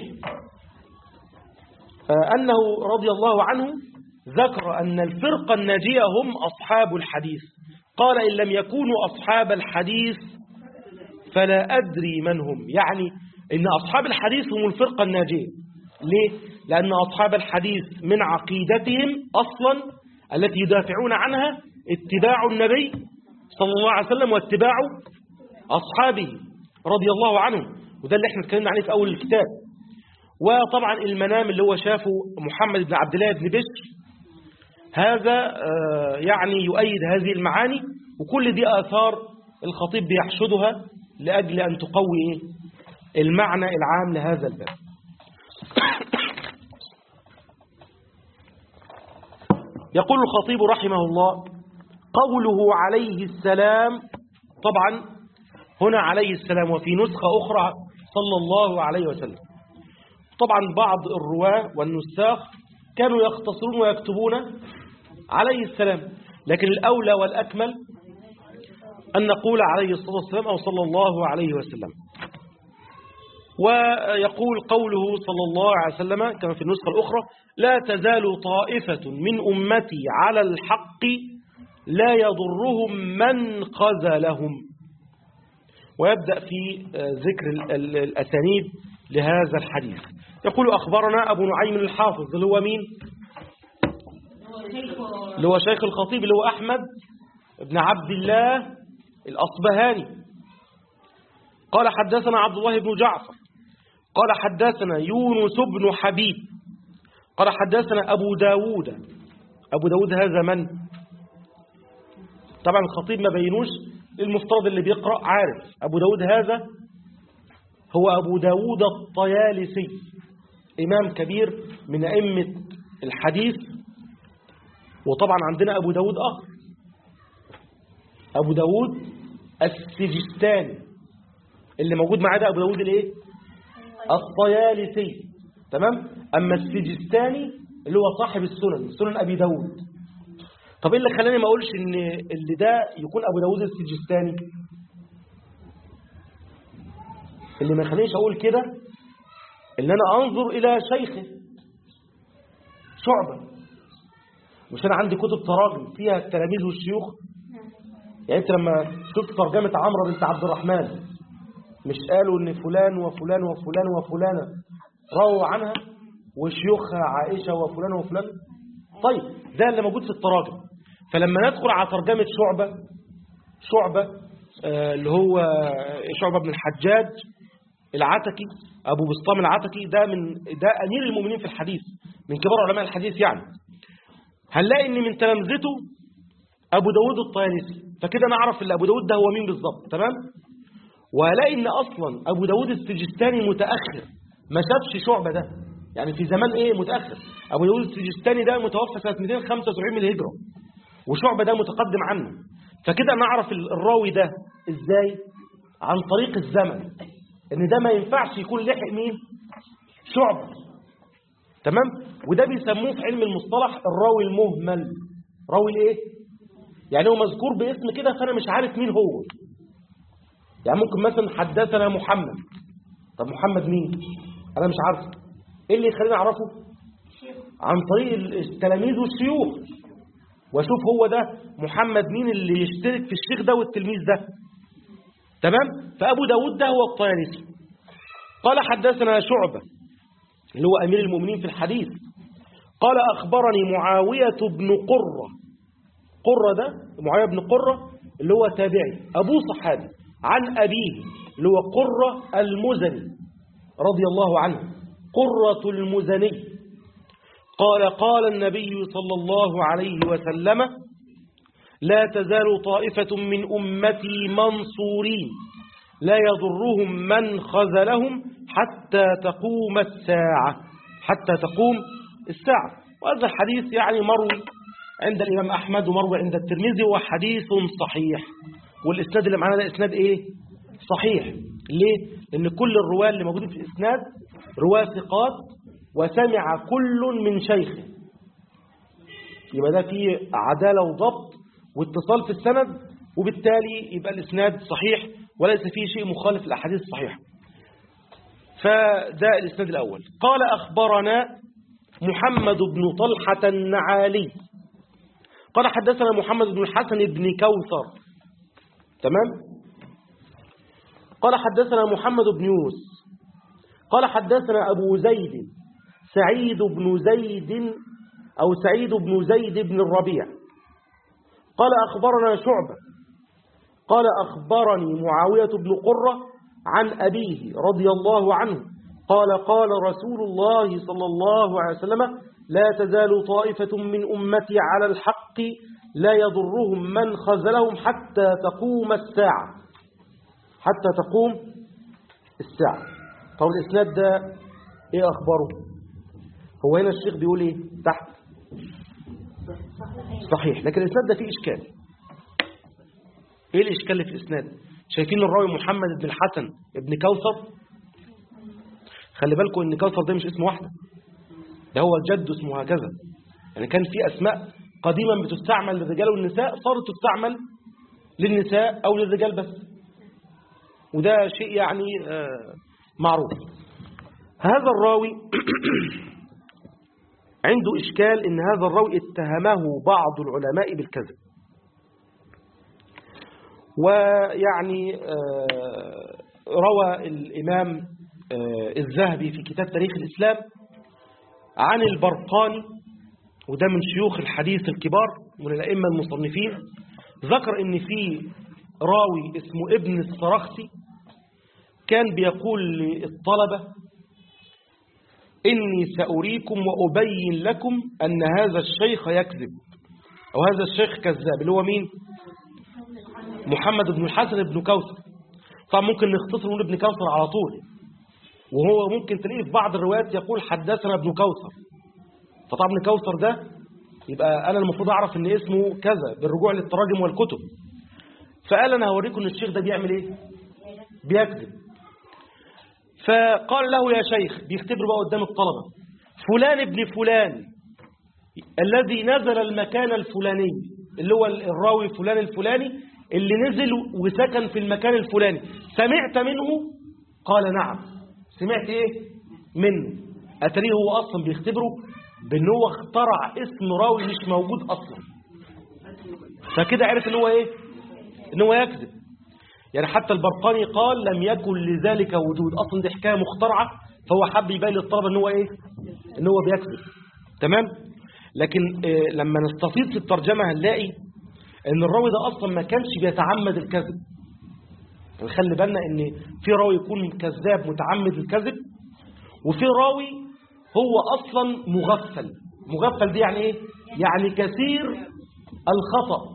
[SPEAKER 1] أنه رضي الله عنه ذكر أن الفرقة الناجية هم أصحاب الحديث قال إن لم يكونوا أصحاب الحديث فلا أدري من هم يعني إن أصحاب الحديث هم الفرقة الناجية ليه؟ لأن أصحاب الحديث من عقيدتهم أصلا التي يدافعون عنها اتباع النبي صلى الله عليه وسلم واتباع أصحابه رضي الله عنهم وده اللي احنا اتكلمنا عليه في أول الكتاب وطبعا المنام اللي هو شافه محمد بن عبد الله بن بشر هذا يعني يؤيد هذه المعاني وكل دي آثار الخطيب بيحشدها لأجل أن تقوي المعنى العام لهذا الباب يقول الخطيب رحمه الله قوله عليه السلام طبعا هنا عليه السلام وفي نسخة أخرى صلى الله عليه وسلم طبعا بعض الرواة والنساخ كانوا يختصرون ويكتبون عليه السلام لكن الأولى والأكمل أن نقول عليه الصلاة والسلام أو صلى الله عليه وسلم ويقول قوله صلى الله عليه وسلم كما في النسخة الأخرى لا تزال طائفة من أمتي على الحق لا يضرهم من خذلهم ويبدأ في ذكر الأسانيد لهذا الحديث يقول أخبرنا أبو نعيم الحافظ اللي هو مين اللي هو شيخ الخطيب اللي هو أحمد بن عبد الله الأصبهاني قال حدثنا عبد الله بن جعفر قال حدثنا يونس بن حبيب قال حدثنا أبو داود أبو داود هذا من طبعا الخطيب ما بينوش المفترض اللي بيقرأ عارف أبو داود هذا هو أبو داود الطيالسي إمام كبير من أئمة الحديث وطبعا عندنا أبو داود آخر أبو داود السجستاني اللي موجود معاه ده أبو داود الإيه؟ الطيالسي تمام أما السجستاني اللي هو صاحب السنن سنن أبي داود طب إيه اللي خلاني ما أقولش إن اللي ده يكون أبو داود السجستاني اللي ما خلانيش أقول كده إن أنا أنظر إلى شيخه شعبة مش أنا عندي كتب تراجم فيها التلاميذ والشيوخ يعني أنت لما شفت ترجمة عمرو بنت عبد الرحمن مش قالوا إن فلان وفلان وفلان وفلانة رووا عنها وشيوخها عائشة وفلان وفلان طيب ده اللي موجود في التراجم فلما ندخل على ترجمة شعبة شعبة آه، اللي هو شعبة بن الحجاج العتكي أبو بسطام العتكي ده من ده أمير المؤمنين في الحديث من كبار علماء الحديث يعني هنلاقي إن من تلامذته أبو داود الطيالسي فكده نعرف اللي أبو داود ده هو مين بالظبط تمام وهلاقي إن أصلا أبو داود السجستاني متأخر ما شافش شعبة ده يعني في زمان إيه متأخر أبو داود السجستاني ده متوفى سنة 275 من الهجرة وشعبة ده متقدم عنه فكده نعرف الراوي ده إزاي عن طريق الزمن ان ده ما ينفعش يكون لحق مين شعبة تمام وده بيسموه في علم المصطلح الراوي المهمل راوي الايه يعني هو مذكور باسم كده فانا مش عارف مين هو يعني ممكن مثلا حدثنا محمد طب محمد مين انا مش عارفه ايه اللي يخليني اعرفه عن طريق التلاميذ والشيوخ واشوف هو ده محمد مين اللي يشترك في الشيخ ده والتلميذ ده تمام فأبو داود ده هو الطيالسي قال حدثنا شعبة اللي هو أمير المؤمنين في الحديث قال أخبرني معاوية بن قرة قرة ده معاوية بن قرة اللي هو تابعي أبو صحابي عن أبيه اللي هو قرة المزني رضي الله عنه قرة المزني قال قال النبي صلى الله عليه وسلم لا تزال طائفة من أمتي منصورين لا يضرهم من خذلهم حتى تقوم الساعة حتى تقوم الساعة وهذا الحديث يعني مروي عند الإمام أحمد ومروي عند الترمذي هو حديث صحيح والإسناد اللي معانا ده إسناد إيه؟ صحيح ليه؟ لأن كل الرواة اللي موجودين في الإسناد رواة ثقات وسمع كل من شيخه يبقى ده فيه عدالة وضبط واتصال في السند وبالتالي يبقى الإسناد صحيح وليس فيه شيء مخالف للأحاديث الصحيحة فده الإسناد الأول قال أخبرنا محمد بن طلحة النعالي قال حدثنا محمد بن الحسن بن كوثر تمام قال حدثنا محمد بن يونس قال حدثنا أبو زيد سعيد بن زيد أو سعيد بن زيد بن الربيع قال أخبرنا شعبة قال أخبرني معاوية بن قرة عن أبيه رضي الله عنه قال قال رسول الله صلى الله عليه وسلم لا تزال طائفة من أمتي على الحق لا يضرهم من خذلهم حتى تقوم الساعة حتى تقوم الساعة طب الإسناد ده إيه أخباره هو هنا الشيخ بيقول إيه تحت صحيح لكن الإسناد ده فيه إشكال إيه الإشكال اللي في الإسناد شايفين الراوي محمد بن الحسن ابن كوثر خلي بالكم إن كوثر ده مش اسم واحدة ده هو جد اسمه هكذا يعني كان في أسماء قديما بتستعمل للرجال والنساء صارت تستعمل للنساء أو للرجال بس وده شيء يعني معروف هذا الراوي عنده إشكال إن هذا الراوي اتهمه بعض العلماء بالكذب ويعني روى الإمام الذهبي في كتاب تاريخ الإسلام عن البرقاني وده من شيوخ الحديث الكبار من الأئمة المصنفين ذكر إن في راوي اسمه ابن السرخسي كان بيقول للطلبة إني سأريكم وأبين لكم أن هذا الشيخ يكذب أو هذا الشيخ كذاب اللي هو مين محمد بن الحسن بن كوثر طبعا ممكن نختصر ونقول ابن كوثر على طول وهو ممكن تلاقيه في بعض الروايات يقول حدثنا ابن كوثر فطبعا ابن كوثر ده يبقى أنا المفروض أعرف إن اسمه كذا بالرجوع للتراجم والكتب فقال أنا هوريكم إن الشيخ ده بيعمل إيه بيكذب فقال له يا شيخ بيختبروا بقى قدام الطلبة فلان ابن فلان الذي نزل المكان الفلاني اللي هو الراوي فلان الفلاني اللي نزل وسكن في المكان الفلاني سمعت منه قال نعم سمعت ايه منه اتريه هو اصلا بيختبره بان هو اخترع اسم راوي مش موجود اصلا فكده عرف ان هو ايه ان هو يكذب يعني حتى البرقاني قال لم يكن لذلك وجود اصلا دي حكايه مخترعه فهو حب يبين للطلبه ان هو ايه ان هو بيكذب تمام لكن آه، لما نستفيض في الترجمه هنلاقي ان الراوي ده اصلا ما كانش بيتعمد الكذب نخلي بالنا ان في راوي يكون كذاب متعمد الكذب وفي راوي هو اصلا مغفل مغفل دي يعني ايه يعني كثير الخطأ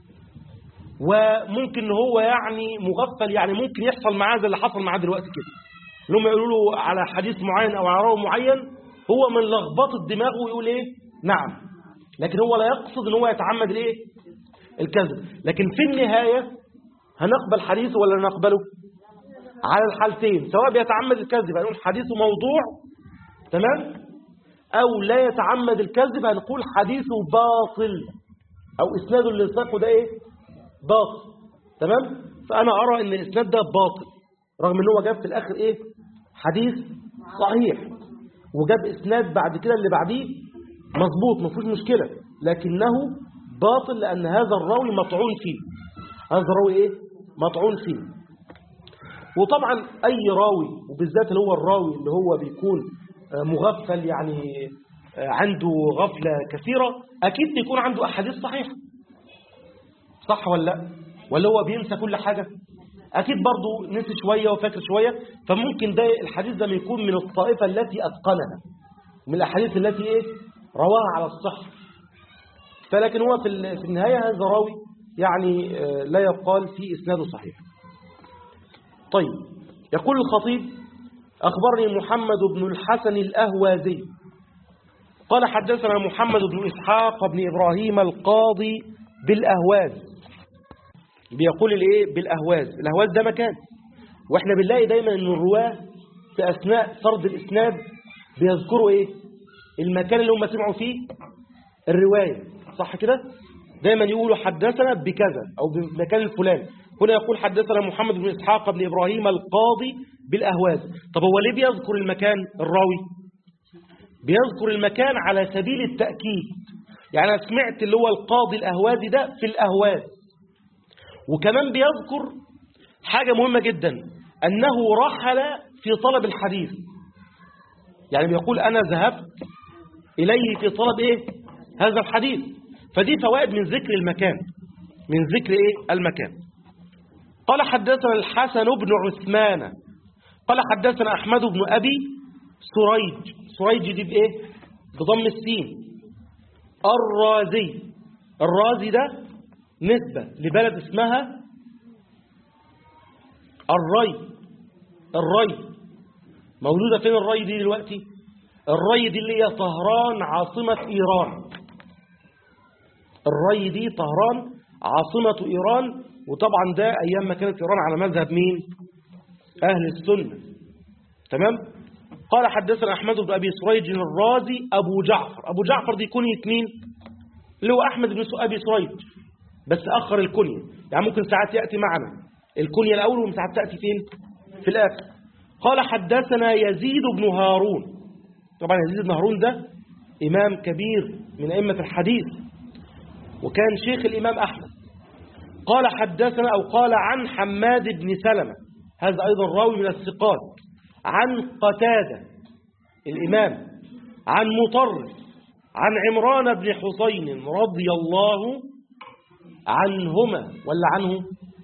[SPEAKER 1] وممكن ان هو يعني مغفل يعني ممكن يحصل معاه زي اللي حصل معاه دلوقتي كده اللي هم يقولوا له على حديث معين او على راوي معين هو من لخبطه دماغه ويقول ايه نعم لكن هو لا يقصد ان هو يتعمد الايه الكذب لكن في النهايه هنقبل حديثه ولا نقبله على الحالتين سواء بيتعمد الكذب هنقول حديثه موضوع تمام او لا يتعمد الكذب هنقول حديثه باطل او اسناده اللي ساقه ده ايه باطل تمام فانا ارى ان الاسناد ده باطل رغم ان هو جاب في الاخر ايه حديث صحيح وجاب اسناد بعد كده اللي بعديه مظبوط ما فيهوش مشكله لكنه باطل لان هذا الراوي مطعون فيه هذا الراوي ايه مطعون فيه وطبعا اي راوي وبالذات اللي هو الراوي اللي هو بيكون آه، مغفل يعني آه، عنده غفله كثيره اكيد بيكون عنده احاديث صحيحه صح ولا لا ولا هو بينسى كل حاجه اكيد برضه نسي شويه وفاكر شويه فممكن ده الحديث ده يكون من الطائفه التي اتقنها من الاحاديث التي ايه رواها على الصحه فلكن هو في ال- في النهايه هذا راوي يعني آه، لا يقال في اسناده صحيح طيب يقول الخطيب أخبرني محمد بن الحسن الأهوازي قال حدثنا محمد بن إسحاق بن إبراهيم القاضي بالأهواز بيقول الإيه بالأهواز الأهواز ده مكان وإحنا بنلاقي دايما أن الرواة في أثناء سرد الإسناد بيذكروا إيه المكان اللي هم سمعوا فيه الرواية صح كده دايما يقولوا حدثنا بكذا أو بمكان الفلاني هنا يقول حدثنا محمد بن إسحاق بن إبراهيم القاضي بالأهواز طب هو ليه بيذكر المكان الراوي بيذكر المكان على سبيل التأكيد يعني أنا سمعت اللي هو القاضي الأهوازي ده في الأهواز وكمان بيذكر حاجة مهمة جدا أنه رحل في طلب الحديث يعني بيقول أنا ذهبت إليه في طلب إيه هذا الحديث فدي فوائد من ذكر المكان من ذكر إيه المكان قال حدثنا الحسن بن عثمان قال حدثنا أحمد بن أبي سريج سريج دي بإيه بضم السين الرازي الرازي ده نسبة لبلد اسمها الري الري مولودة فين الري دي دلوقتي الري دي اللي هي طهران عاصمة إيران الري دي طهران عاصمة إيران وطبعا ده أيام ما كانت إيران على مذهب مين أهل السنة تمام قال حدثنا أحمد بن أبي سريج الرازي أبو جعفر أبو جعفر دي كنية مين اللي هو أحمد بن أبي سريج بس أخر الكنية يعني ممكن ساعات يأتي معنا الكنية الأول وساعات تأتي فين في الآخر قال حدثنا يزيد بن هارون طبعا يزيد بن هارون ده إمام كبير من أئمة الحديث وكان شيخ الإمام أحمد قال حدثنا أو قال عن حماد بن سلمة هذا أيضا راوي من الثقات عن قتادة الإمام عن مطرف عن عمران بن حسين رضي الله عنهما ولا عنه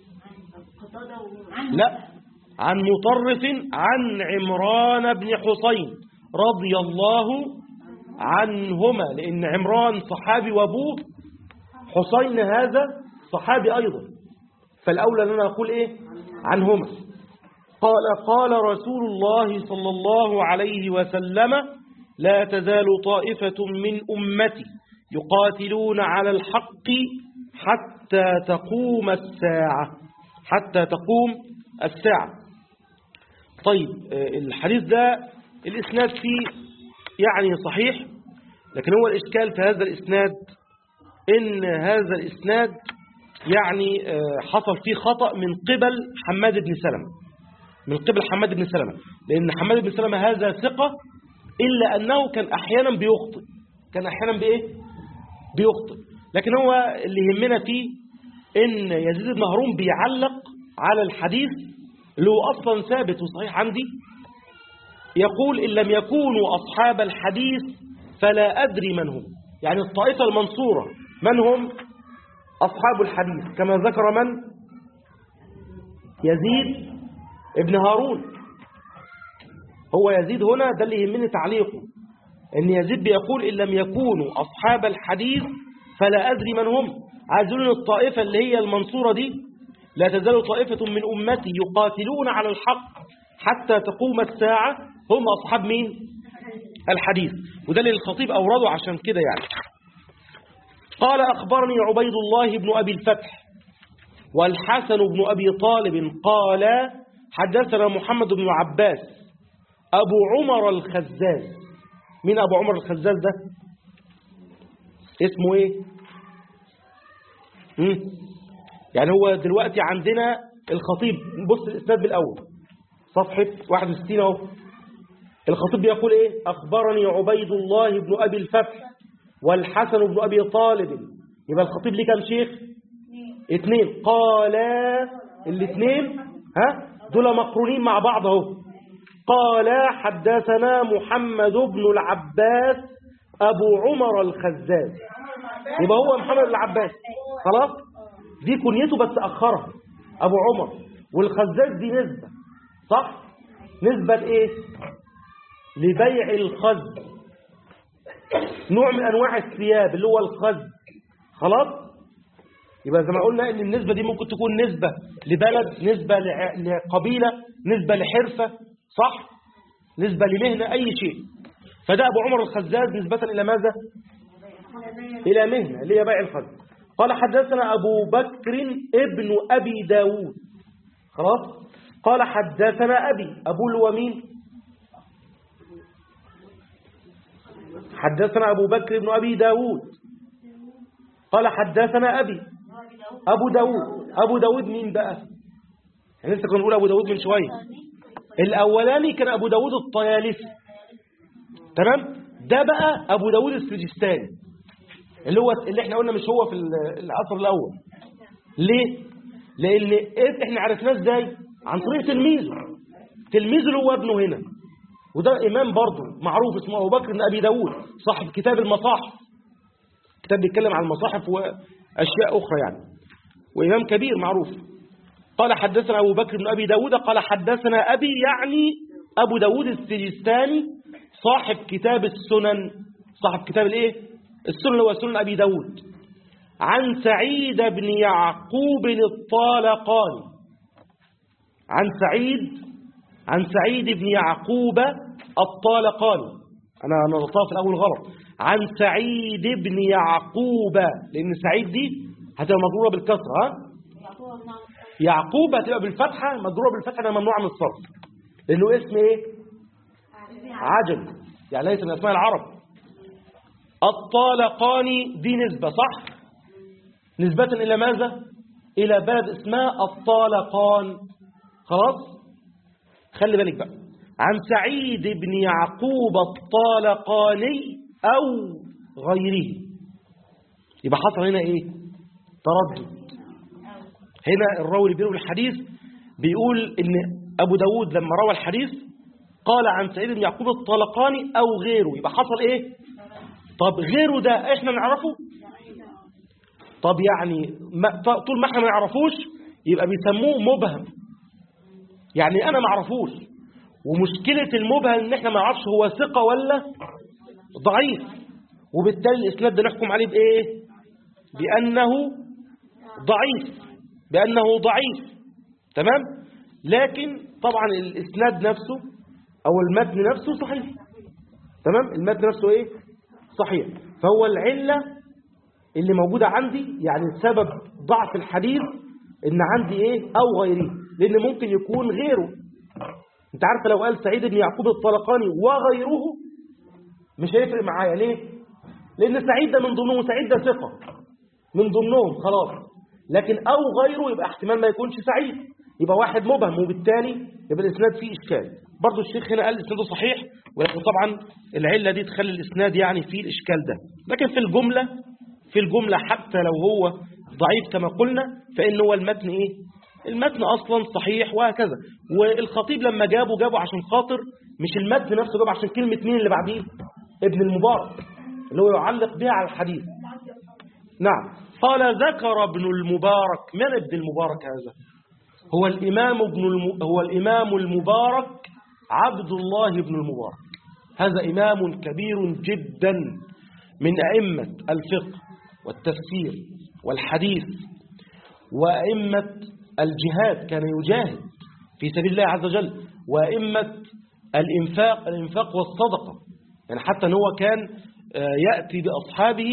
[SPEAKER 1] لا عن مطرف عن عمران بن حسين رضي الله عنهما لأن عمران صحابي وأبوه حسين هذا صحابي أيضا فالأولى أن أنا أقول إيه عنهما قال قال رسول الله صلى الله عليه وسلم لا تزال طائفة من أمتي يقاتلون على الحق حتى تقوم الساعة حتى تقوم الساعة طيب الحديث ده الإسناد فيه يعني صحيح لكن هو الإشكال في هذا الإسناد إن هذا الإسناد يعني حصل فيه خطأ من قبل حماد بن سلمة من قبل حماد بن سلمة لأن حماد بن سلمة هذا ثقة إلا أنه كان أحيانا بيخطئ كان أحيانا بإيه بيخطئ لكن هو اللي يهمنا فيه إن يزيد بن هارون بيعلق على الحديث اللي هو أصلا ثابت وصحيح عندي يقول إن لم يكونوا أصحاب الحديث فلا أدري من هم يعني الطائفة المنصورة من هم أصحاب الحديث كما ذكر من يزيد ابن هارون هو يزيد هنا ده اللي يهمني تعليقه ان يزيد بيقول ان لم يكونوا اصحاب الحديث فلا ادري من هم عايزون الطائفه اللي هي المنصوره دي لا تزال طائفه من امتي يقاتلون على الحق حتى تقوم الساعه هم اصحاب مين الحديث وده اللي الخطيب اورده عشان كده يعني قال اخبرني عبيد الله بن ابي الفتح والحسن بن ابي طالب قال حدثنا محمد بن عباس أبو عمر الخزاز مين أبو عمر الخزاز ده اسمه ايه مم. يعني هو دلوقتي عندنا الخطيب بص الإسناد بالأول صفحة 61 اهو الخطيب بيقول ايه أخبرني عبيد الله بن أبي الفتح والحسن بن أبي طالب يبقى الخطيب ليه كام شيخ اثنين قال الاثنين ها دول مقرونين مع بعض اهو قال حدثنا محمد بن العباس أبو عمر الخزاز يبقى هو محمد بن العباس خلاص دي كنيته بس أخرها أبو عمر والخزاز دي نسبة صح نسبة إيه لبيع الخز نوع من أنواع الثياب اللي هو الخز خلاص يبقى زي ما قلنا ان النسبة دي ممكن تكون نسبة لبلد نسبة لع- لقبيلة نسبة لحرفة صح نسبة لمهنة أي شيء فده أبو عمر الخزاز نسبة إلى ماذا إلى مهنة اللي هي بيع الخز قال حدثنا أبو بكر ابن أبي داود خلاص قال حدثنا أبي أبو الومين حدثنا أبو بكر بن أبي داود قال حدثنا أبي أبو داود أبو داود مين بقى يعني لسه كنا نقول أبو داود من شوية الأولاني كان أبو داود الطيالسي تمام ده بقى أبو داود السجستاني اللي هو اللي احنا قلنا مش هو في ال- العصر الأول ليه؟ لأن إيه احنا عرفناه ازاي؟ عن طريق تلميذه تلميذه اللي هو ابنه هنا وده إمام برضه معروف اسمه أبو بكر بن أبي داود صاحب كتاب المصاحف كتاب بيتكلم عن المصاحف وأشياء أخرى يعني وإمام كبير معروف قال حدثنا أبو بكر بن أبي داود قال حدثنا أبي يعني أبو داود السجستاني صاحب كتاب السنن صاحب كتاب الإيه؟ السنن اللي هو سنن أبي داود عن سعيد بن يعقوب الطالقاني عن سعيد عن سعيد بن يعقوب الطالقاني أنا نطقتها في الأول غلط عن سعيد بن يعقوب لأن سعيد دي هتبقى مضروبة بالكسرة ها؟ يعقوب هتبقى بالفتحة مضروبة بالفتحة ده ممنوع من الصرف لأنه اسم إيه؟ عجم يعني ليس من أسماء العرب الطالقاني دي نسبة صح؟ نسبة إلى ماذا؟ إلى بلد اسمها الطالقان خلاص؟ خلي بالك بقى عن سعيد بن يعقوب الطالقاني أو غيره يبقى حصل هنا إيه؟ تردد هنا الراوي اللي بيروي الحديث بيقول ان ابو داود لما روى الحديث قال عن سعيد بن يعقوب الطلقاني او غيره يبقى حصل ايه طب غيره ده احنا نعرفه طب يعني ما طول ما احنا ما نعرفوش يبقى بيسموه مبهم يعني انا ما اعرفوش ومشكلة المبهم ان احنا ما نعرفش هو ثقة ولا ضعيف وبالتالي الاسناد ده نحكم عليه بايه بانه ضعيف بأنه ضعيف تمام لكن طبعا الإسناد نفسه أو المتن نفسه صحيح تمام المتن نفسه إيه صحيح فهو العلة اللي موجودة عندي يعني سبب ضعف الحديث إن عندي إيه أو غيره لأن ممكن يكون غيره أنت عارف لو قال سعيد بن يعقوب الطلقاني وغيره مش هيفرق معايا ليه لأن سعيد ده من ضمنهم سعيد ده ثقة من ضمنهم خلاص لكن أو غيره يبقى احتمال ما يكونش سعيد يبقى واحد مبهم وبالتالي يبقى الإسناد فيه إشكال برضو الشيخ هنا قال إسناده صحيح ولكن طبعا العلة دي تخلي الإسناد يعني فيه الإشكال ده لكن في الجملة في الجملة حتى لو هو ضعيف كما قلنا فإن هو المتن إيه المتن أصلا صحيح وهكذا والخطيب لما جابه جابه عشان خاطر مش المتن نفسه جابه عشان كلمة مين اللي بعديه ابن المبارك اللي هو يعلق بها على الحديث نعم قال ذكر ابن المبارك من ابن المبارك هذا هو الإمام ابن الم... هو الإمام المبارك عبد الله بن المبارك هذا إمام كبير جدا من أئمة الفقه والتفسير والحديث وأئمة الجهاد كان يجاهد في سبيل الله عز وجل وأئمة الإنفاق الإنفاق والصدقة يعني حتى أن هو كان يأتي بأصحابه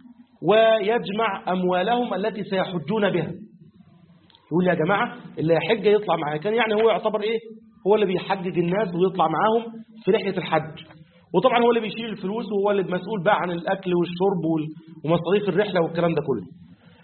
[SPEAKER 1] ويجمع أموالهم التي سيحجون بها يقول يا جماعة اللي يحج يطلع معايا كان يعني هو يعتبر إيه هو اللي بيحجج الناس ويطلع معاهم في رحلة الحج وطبعا هو اللي بيشيل الفلوس وهو اللي مسؤول بقى عن الأكل والشرب ومصاريف الرحلة والكلام ده كله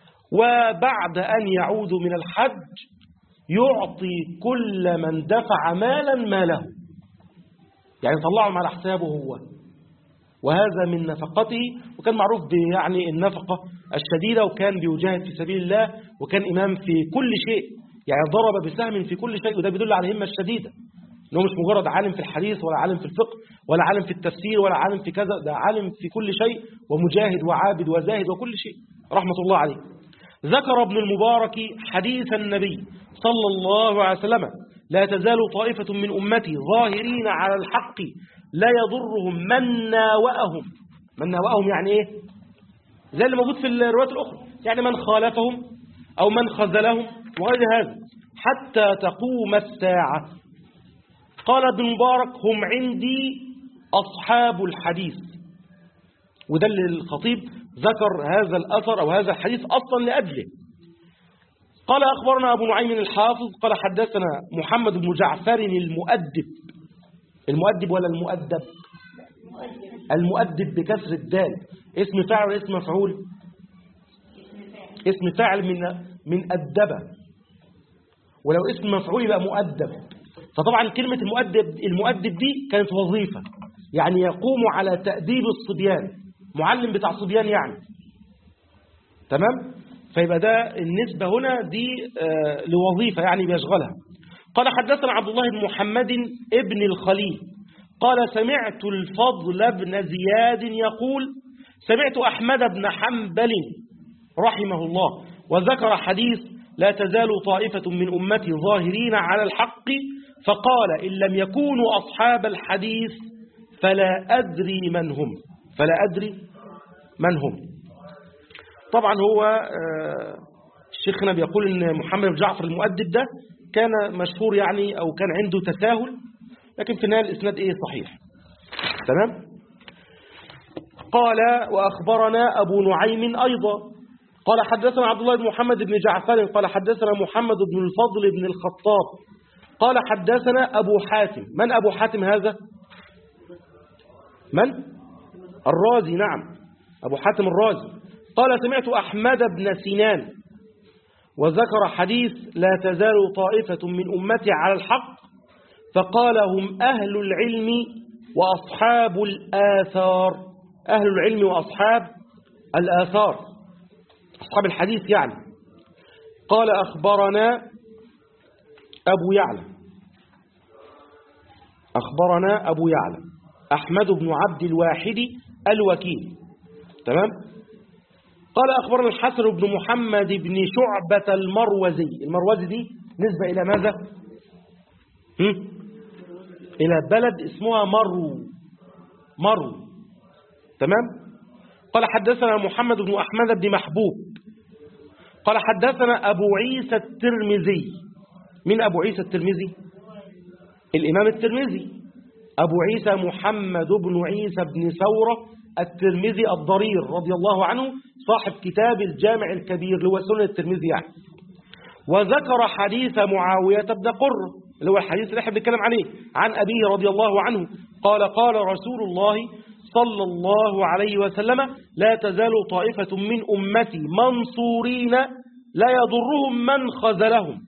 [SPEAKER 1] وبعد أن يعودوا من الحج يعطي كل من دفع مالا ماله يعني طلعهم على حسابه هو وهذا من نفقته وكان معروف يعني النفقة الشديدة وكان بيجاهد في سبيل الله وكان إمام في كل شيء يعني ضرب بسهم في كل شيء وده بيدل على الهمة الشديدة انه مش مجرد عالم في الحديث ولا عالم في الفقه ولا عالم في التفسير ولا عالم في كذا ده عالم في كل شيء ومجاهد وعابد وزاهد وكل شيء رحمة الله عليه ذكر ابن المبارك حديث النبي صلى الله عليه وسلم لا تزال طائفة من أمتي ظاهرين على الحق لا يضرهم من ناوأهم من ناوأهم يعني إيه زي اللي موجود في الروايات الأخرى يعني من خالفهم أو من خذلهم وغير هذا حتى تقوم الساعة قال ابن مبارك هم عندي أصحاب الحديث وده اللي الخطيب ذكر هذا الأثر أو هذا الحديث أصلا لأجله قال أخبرنا أبو نعيم الحافظ قال حدثنا محمد بن جعفر المؤدب المؤدب ولا المؤدب المؤدب بكسر الدال اسم فاعل اسم مفعول اسم فاعل من من أدبة ولو اسم مفعول يبقى مؤدب فطبعا كلمة المؤدب المؤدب دي كانت وظيفة يعني يقوم على تأديب الصبيان معلم بتاع صبيان يعني تمام فيبقى ده النسبة هنا دي آه لوظيفة يعني بيشغلها قال حدثنا عبد الله بن محمد ابن الخليل قال سمعت الفضل بن زياد يقول سمعت أحمد بن حنبل رحمه الله وذكر حديث لا تزال طائفة من أمتي ظاهرين على الحق فقال إن لم يكونوا أصحاب الحديث فلا أدري من هم فلا أدري من هم طبعا هو الشيخنا بيقول ان محمد بن جعفر المؤدب ده كان مشهور يعني او كان عنده تساهل لكن في النهايه الاسناد ايه صحيح تمام قال واخبرنا ابو نعيم ايضا قال حدثنا عبد الله بن محمد بن جعفر قال حدثنا محمد بن الفضل بن الخطاب قال حدثنا ابو حاتم من ابو حاتم هذا من الرازي نعم ابو حاتم الرازي قال سمعت أحمد بن سنان وذكر حديث لا تزال طائفة من أمتي على الحق فقال هم أهل العلم وأصحاب الآثار أهل العلم وأصحاب الآثار أصحاب الحديث يعني قال أخبرنا أبو يعلى أخبرنا أبو يعلى أحمد بن عبد الواحد الوكيل تمام قال أخبرنا الحسن بن محمد بن شعبة المروزي المروزي دي نسبة إلى ماذا هم؟ إلى بلد اسمها مرو مرو تمام قال حدثنا محمد بن أحمد بن محبوب قال حدثنا أبو عيسى الترمذي من أبو عيسى الترمذي الإمام الترمذي أبو عيسى محمد بن عيسى بن ثورة الترمذي الضرير رضي الله عنه صاحب كتاب الجامع الكبير اللي هو سنن الترمذي يعني وذكر حديث معاوية بن قرة اللي هو الحديث اللي احنا بنتكلم عليه عن أبيه رضي الله عنه قال قال رسول الله صلى الله عليه وسلم لا تزال طائفة من أمتي منصورين لا يضرهم من خذلهم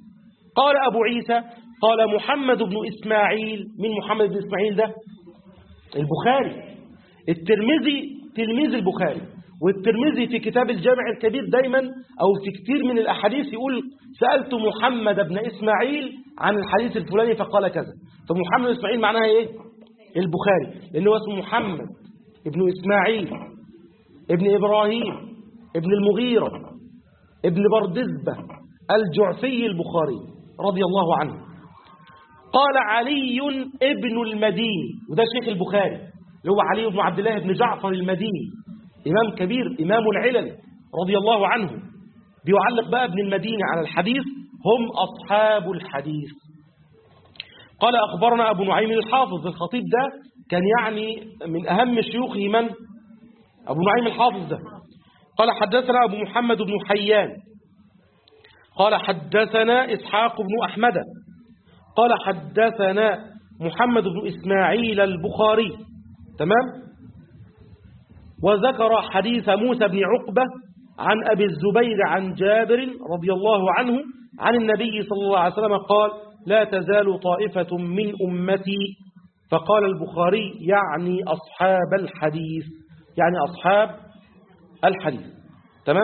[SPEAKER 1] قال أبو عيسى قال محمد بن إسماعيل من محمد بن إسماعيل ده البخاري الترمذي تلميذ البخاري والترمذي في كتاب الجامع الكبير دايما أو في كتير من الأحاديث يقول سألت محمد بن إسماعيل عن الحديث الفلاني فقال كذا فمحمد بن إسماعيل معناها إيه البخاري لأنه اسمه محمد ابن إسماعيل ابن إبراهيم ابن المغيرة ابن بردزبة الجعفي البخاري رضي الله عنه قال علي ابن المديني وده شيخ البخاري اللي هو علي بن عبد الله بن جعفر المديني إمام كبير إمام العلل رضي الله عنه بيعلق بقى ابن المديني على الحديث هم أصحاب الحديث قال أخبرنا أبو نعيم الحافظ الخطيب ده كان يعني من أهم شيوخه من أبو نعيم الحافظ ده قال حدثنا أبو محمد بن حيان قال حدثنا إسحاق بن أحمد قال حدثنا محمد بن إسماعيل البخاري تمام وذكر حديث موسى بن عقبة عن أبي الزبير عن جابر رضي الله عنه عن النبي صلى الله عليه وسلم قال لا تزال طائفة من أمتي فقال البخاري يعني أصحاب الحديث يعني أصحاب الحديث تمام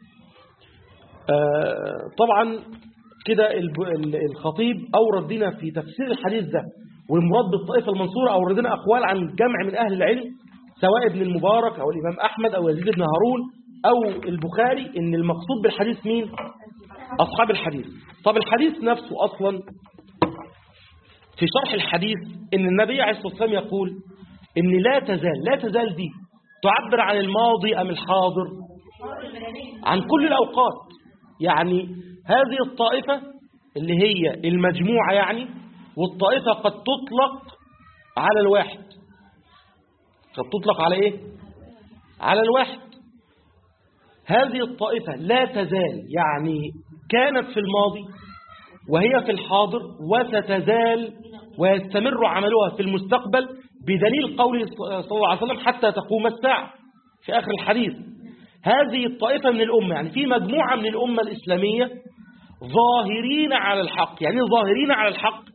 [SPEAKER 1] آه طبعا كده الخطيب أورد لنا في تفسير الحديث ده والمراد بالطائفة المنصورة أورد لنا أقوال عن جمع من أهل العلم سواء ابن المبارك أو الإمام أحمد أو يزيد بن هارون أو البخاري إن المقصود بالحديث مين أصحاب الحديث طب الحديث نفسه أصلا في شرح الحديث إن النبي عليه الصلاة والسلام يقول إن لا تزال لا تزال دي تعبر عن الماضي أم الحاضر عن كل الأوقات يعني هذه الطائفة اللي هي المجموعة يعني والطائفة قد تطلق على الواحد قد تطلق على إيه على الواحد هذه الطائفة لا تزال يعني كانت في الماضي وهي في الحاضر وستزال ويستمر عملها في المستقبل بدليل قوله صلى الله عليه وسلم حتى تقوم الساعة في آخر الحديث هذه الطائفة من الأمة يعني في مجموعة من الأمة الإسلامية ظاهرين على الحق يعني ظاهرين على الحق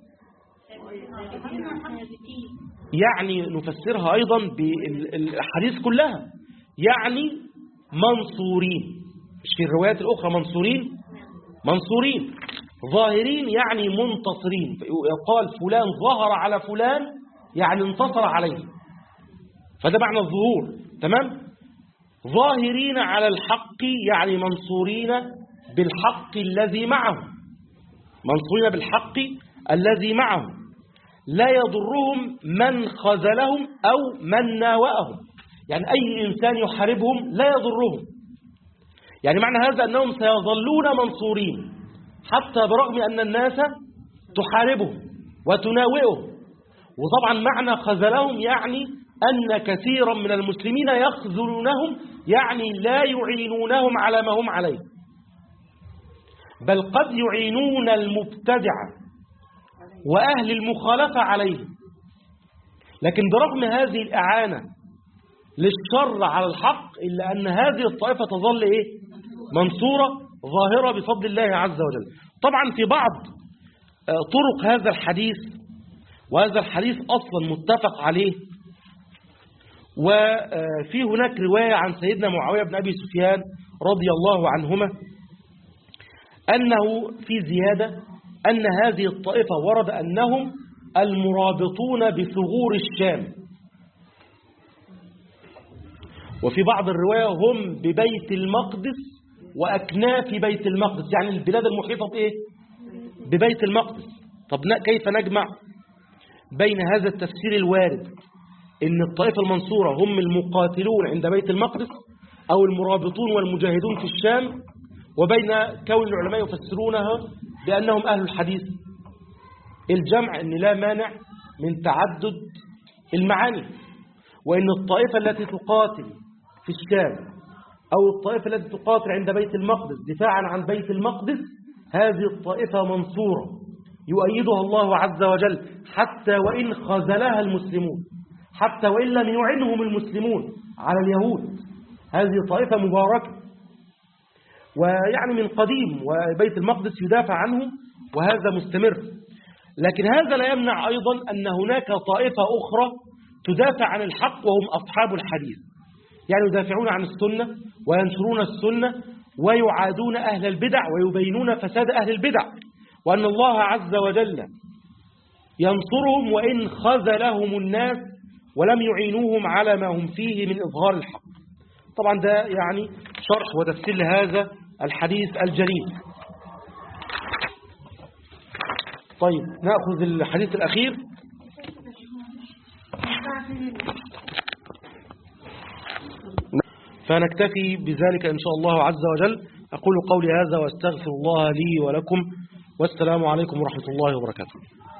[SPEAKER 1] يعني نفسرها أيضا بالحديث كلها يعني منصورين مش في الروايات الأخرى منصورين منصورين ظاهرين يعني منتصرين يقال فلان ظهر على فلان يعني انتصر عليه فده معنى الظهور تمام ظاهرين على الحق يعني منصورين بالحق الذي معه منصورين بالحق الذي معه لا يضرهم من خذلهم أو من ناوأهم يعني أي إنسان يحاربهم لا يضرهم يعني معنى هذا أنهم سيظلون منصورين حتى برغم أن الناس تحاربهم وتناوئهم وطبعا معنى خذلهم يعني أن كثيرا من المسلمين يخذلونهم يعني لا يعينونهم على ما هم عليه بل قد يعينون المبتدع وأهل المخالفة عليه لكن برغم هذه الإعانة للشر على الحق إلا أن هذه الطائفة تظل إيه؟ منصورة ظاهرة بفضل الله عز وجل طبعا في بعض طرق هذا الحديث وهذا الحديث أصلا متفق عليه وفي هناك رواية عن سيدنا معاوية بن أبي سفيان رضي الله عنهما أنه في زيادة أن هذه الطائفة ورد أنهم المرابطون بثغور الشام وفي بعض الرواية هم ببيت المقدس وأكناف بيت المقدس يعني البلاد المحيطة بإيه؟ ببيت المقدس طب كيف نجمع بين هذا التفسير الوارد إن الطائفة المنصورة هم المقاتلون عند بيت المقدس أو المرابطون والمجاهدون في الشام وبين كون العلماء يفسرونها بأنهم أهل الحديث الجمع أن لا مانع من تعدد المعاني وإن الطائفة التي تقاتل في الشام أو الطائفة التي تقاتل عند بيت المقدس دفاعا عن بيت المقدس هذه الطائفة منصورة يؤيدها الله عز وجل حتى وإن خذلها المسلمون حتى وإن لم يعنهم المسلمون على اليهود هذه طائفة مباركة ويعني من قديم وبيت المقدس يدافع عنه وهذا مستمر لكن هذا لا يمنع أيضا أن هناك طائفة أخرى تدافع عن الحق وهم أصحاب الحديث يعني يدافعون عن السنة وينشرون السنة ويعادون أهل البدع ويبينون فساد أهل البدع وأن الله عز وجل ينصرهم وإن خذلهم الناس ولم يعينوهم على ما هم فيه من إظهار الحق طبعا ده يعني شرح وتفسير لهذا الحديث الجليل طيب نأخذ الحديث الأخير فنكتفي بذلك إن شاء الله عز وجل أقول قولي هذا واستغفر الله لي ولكم والسلام عليكم ورحمة الله وبركاته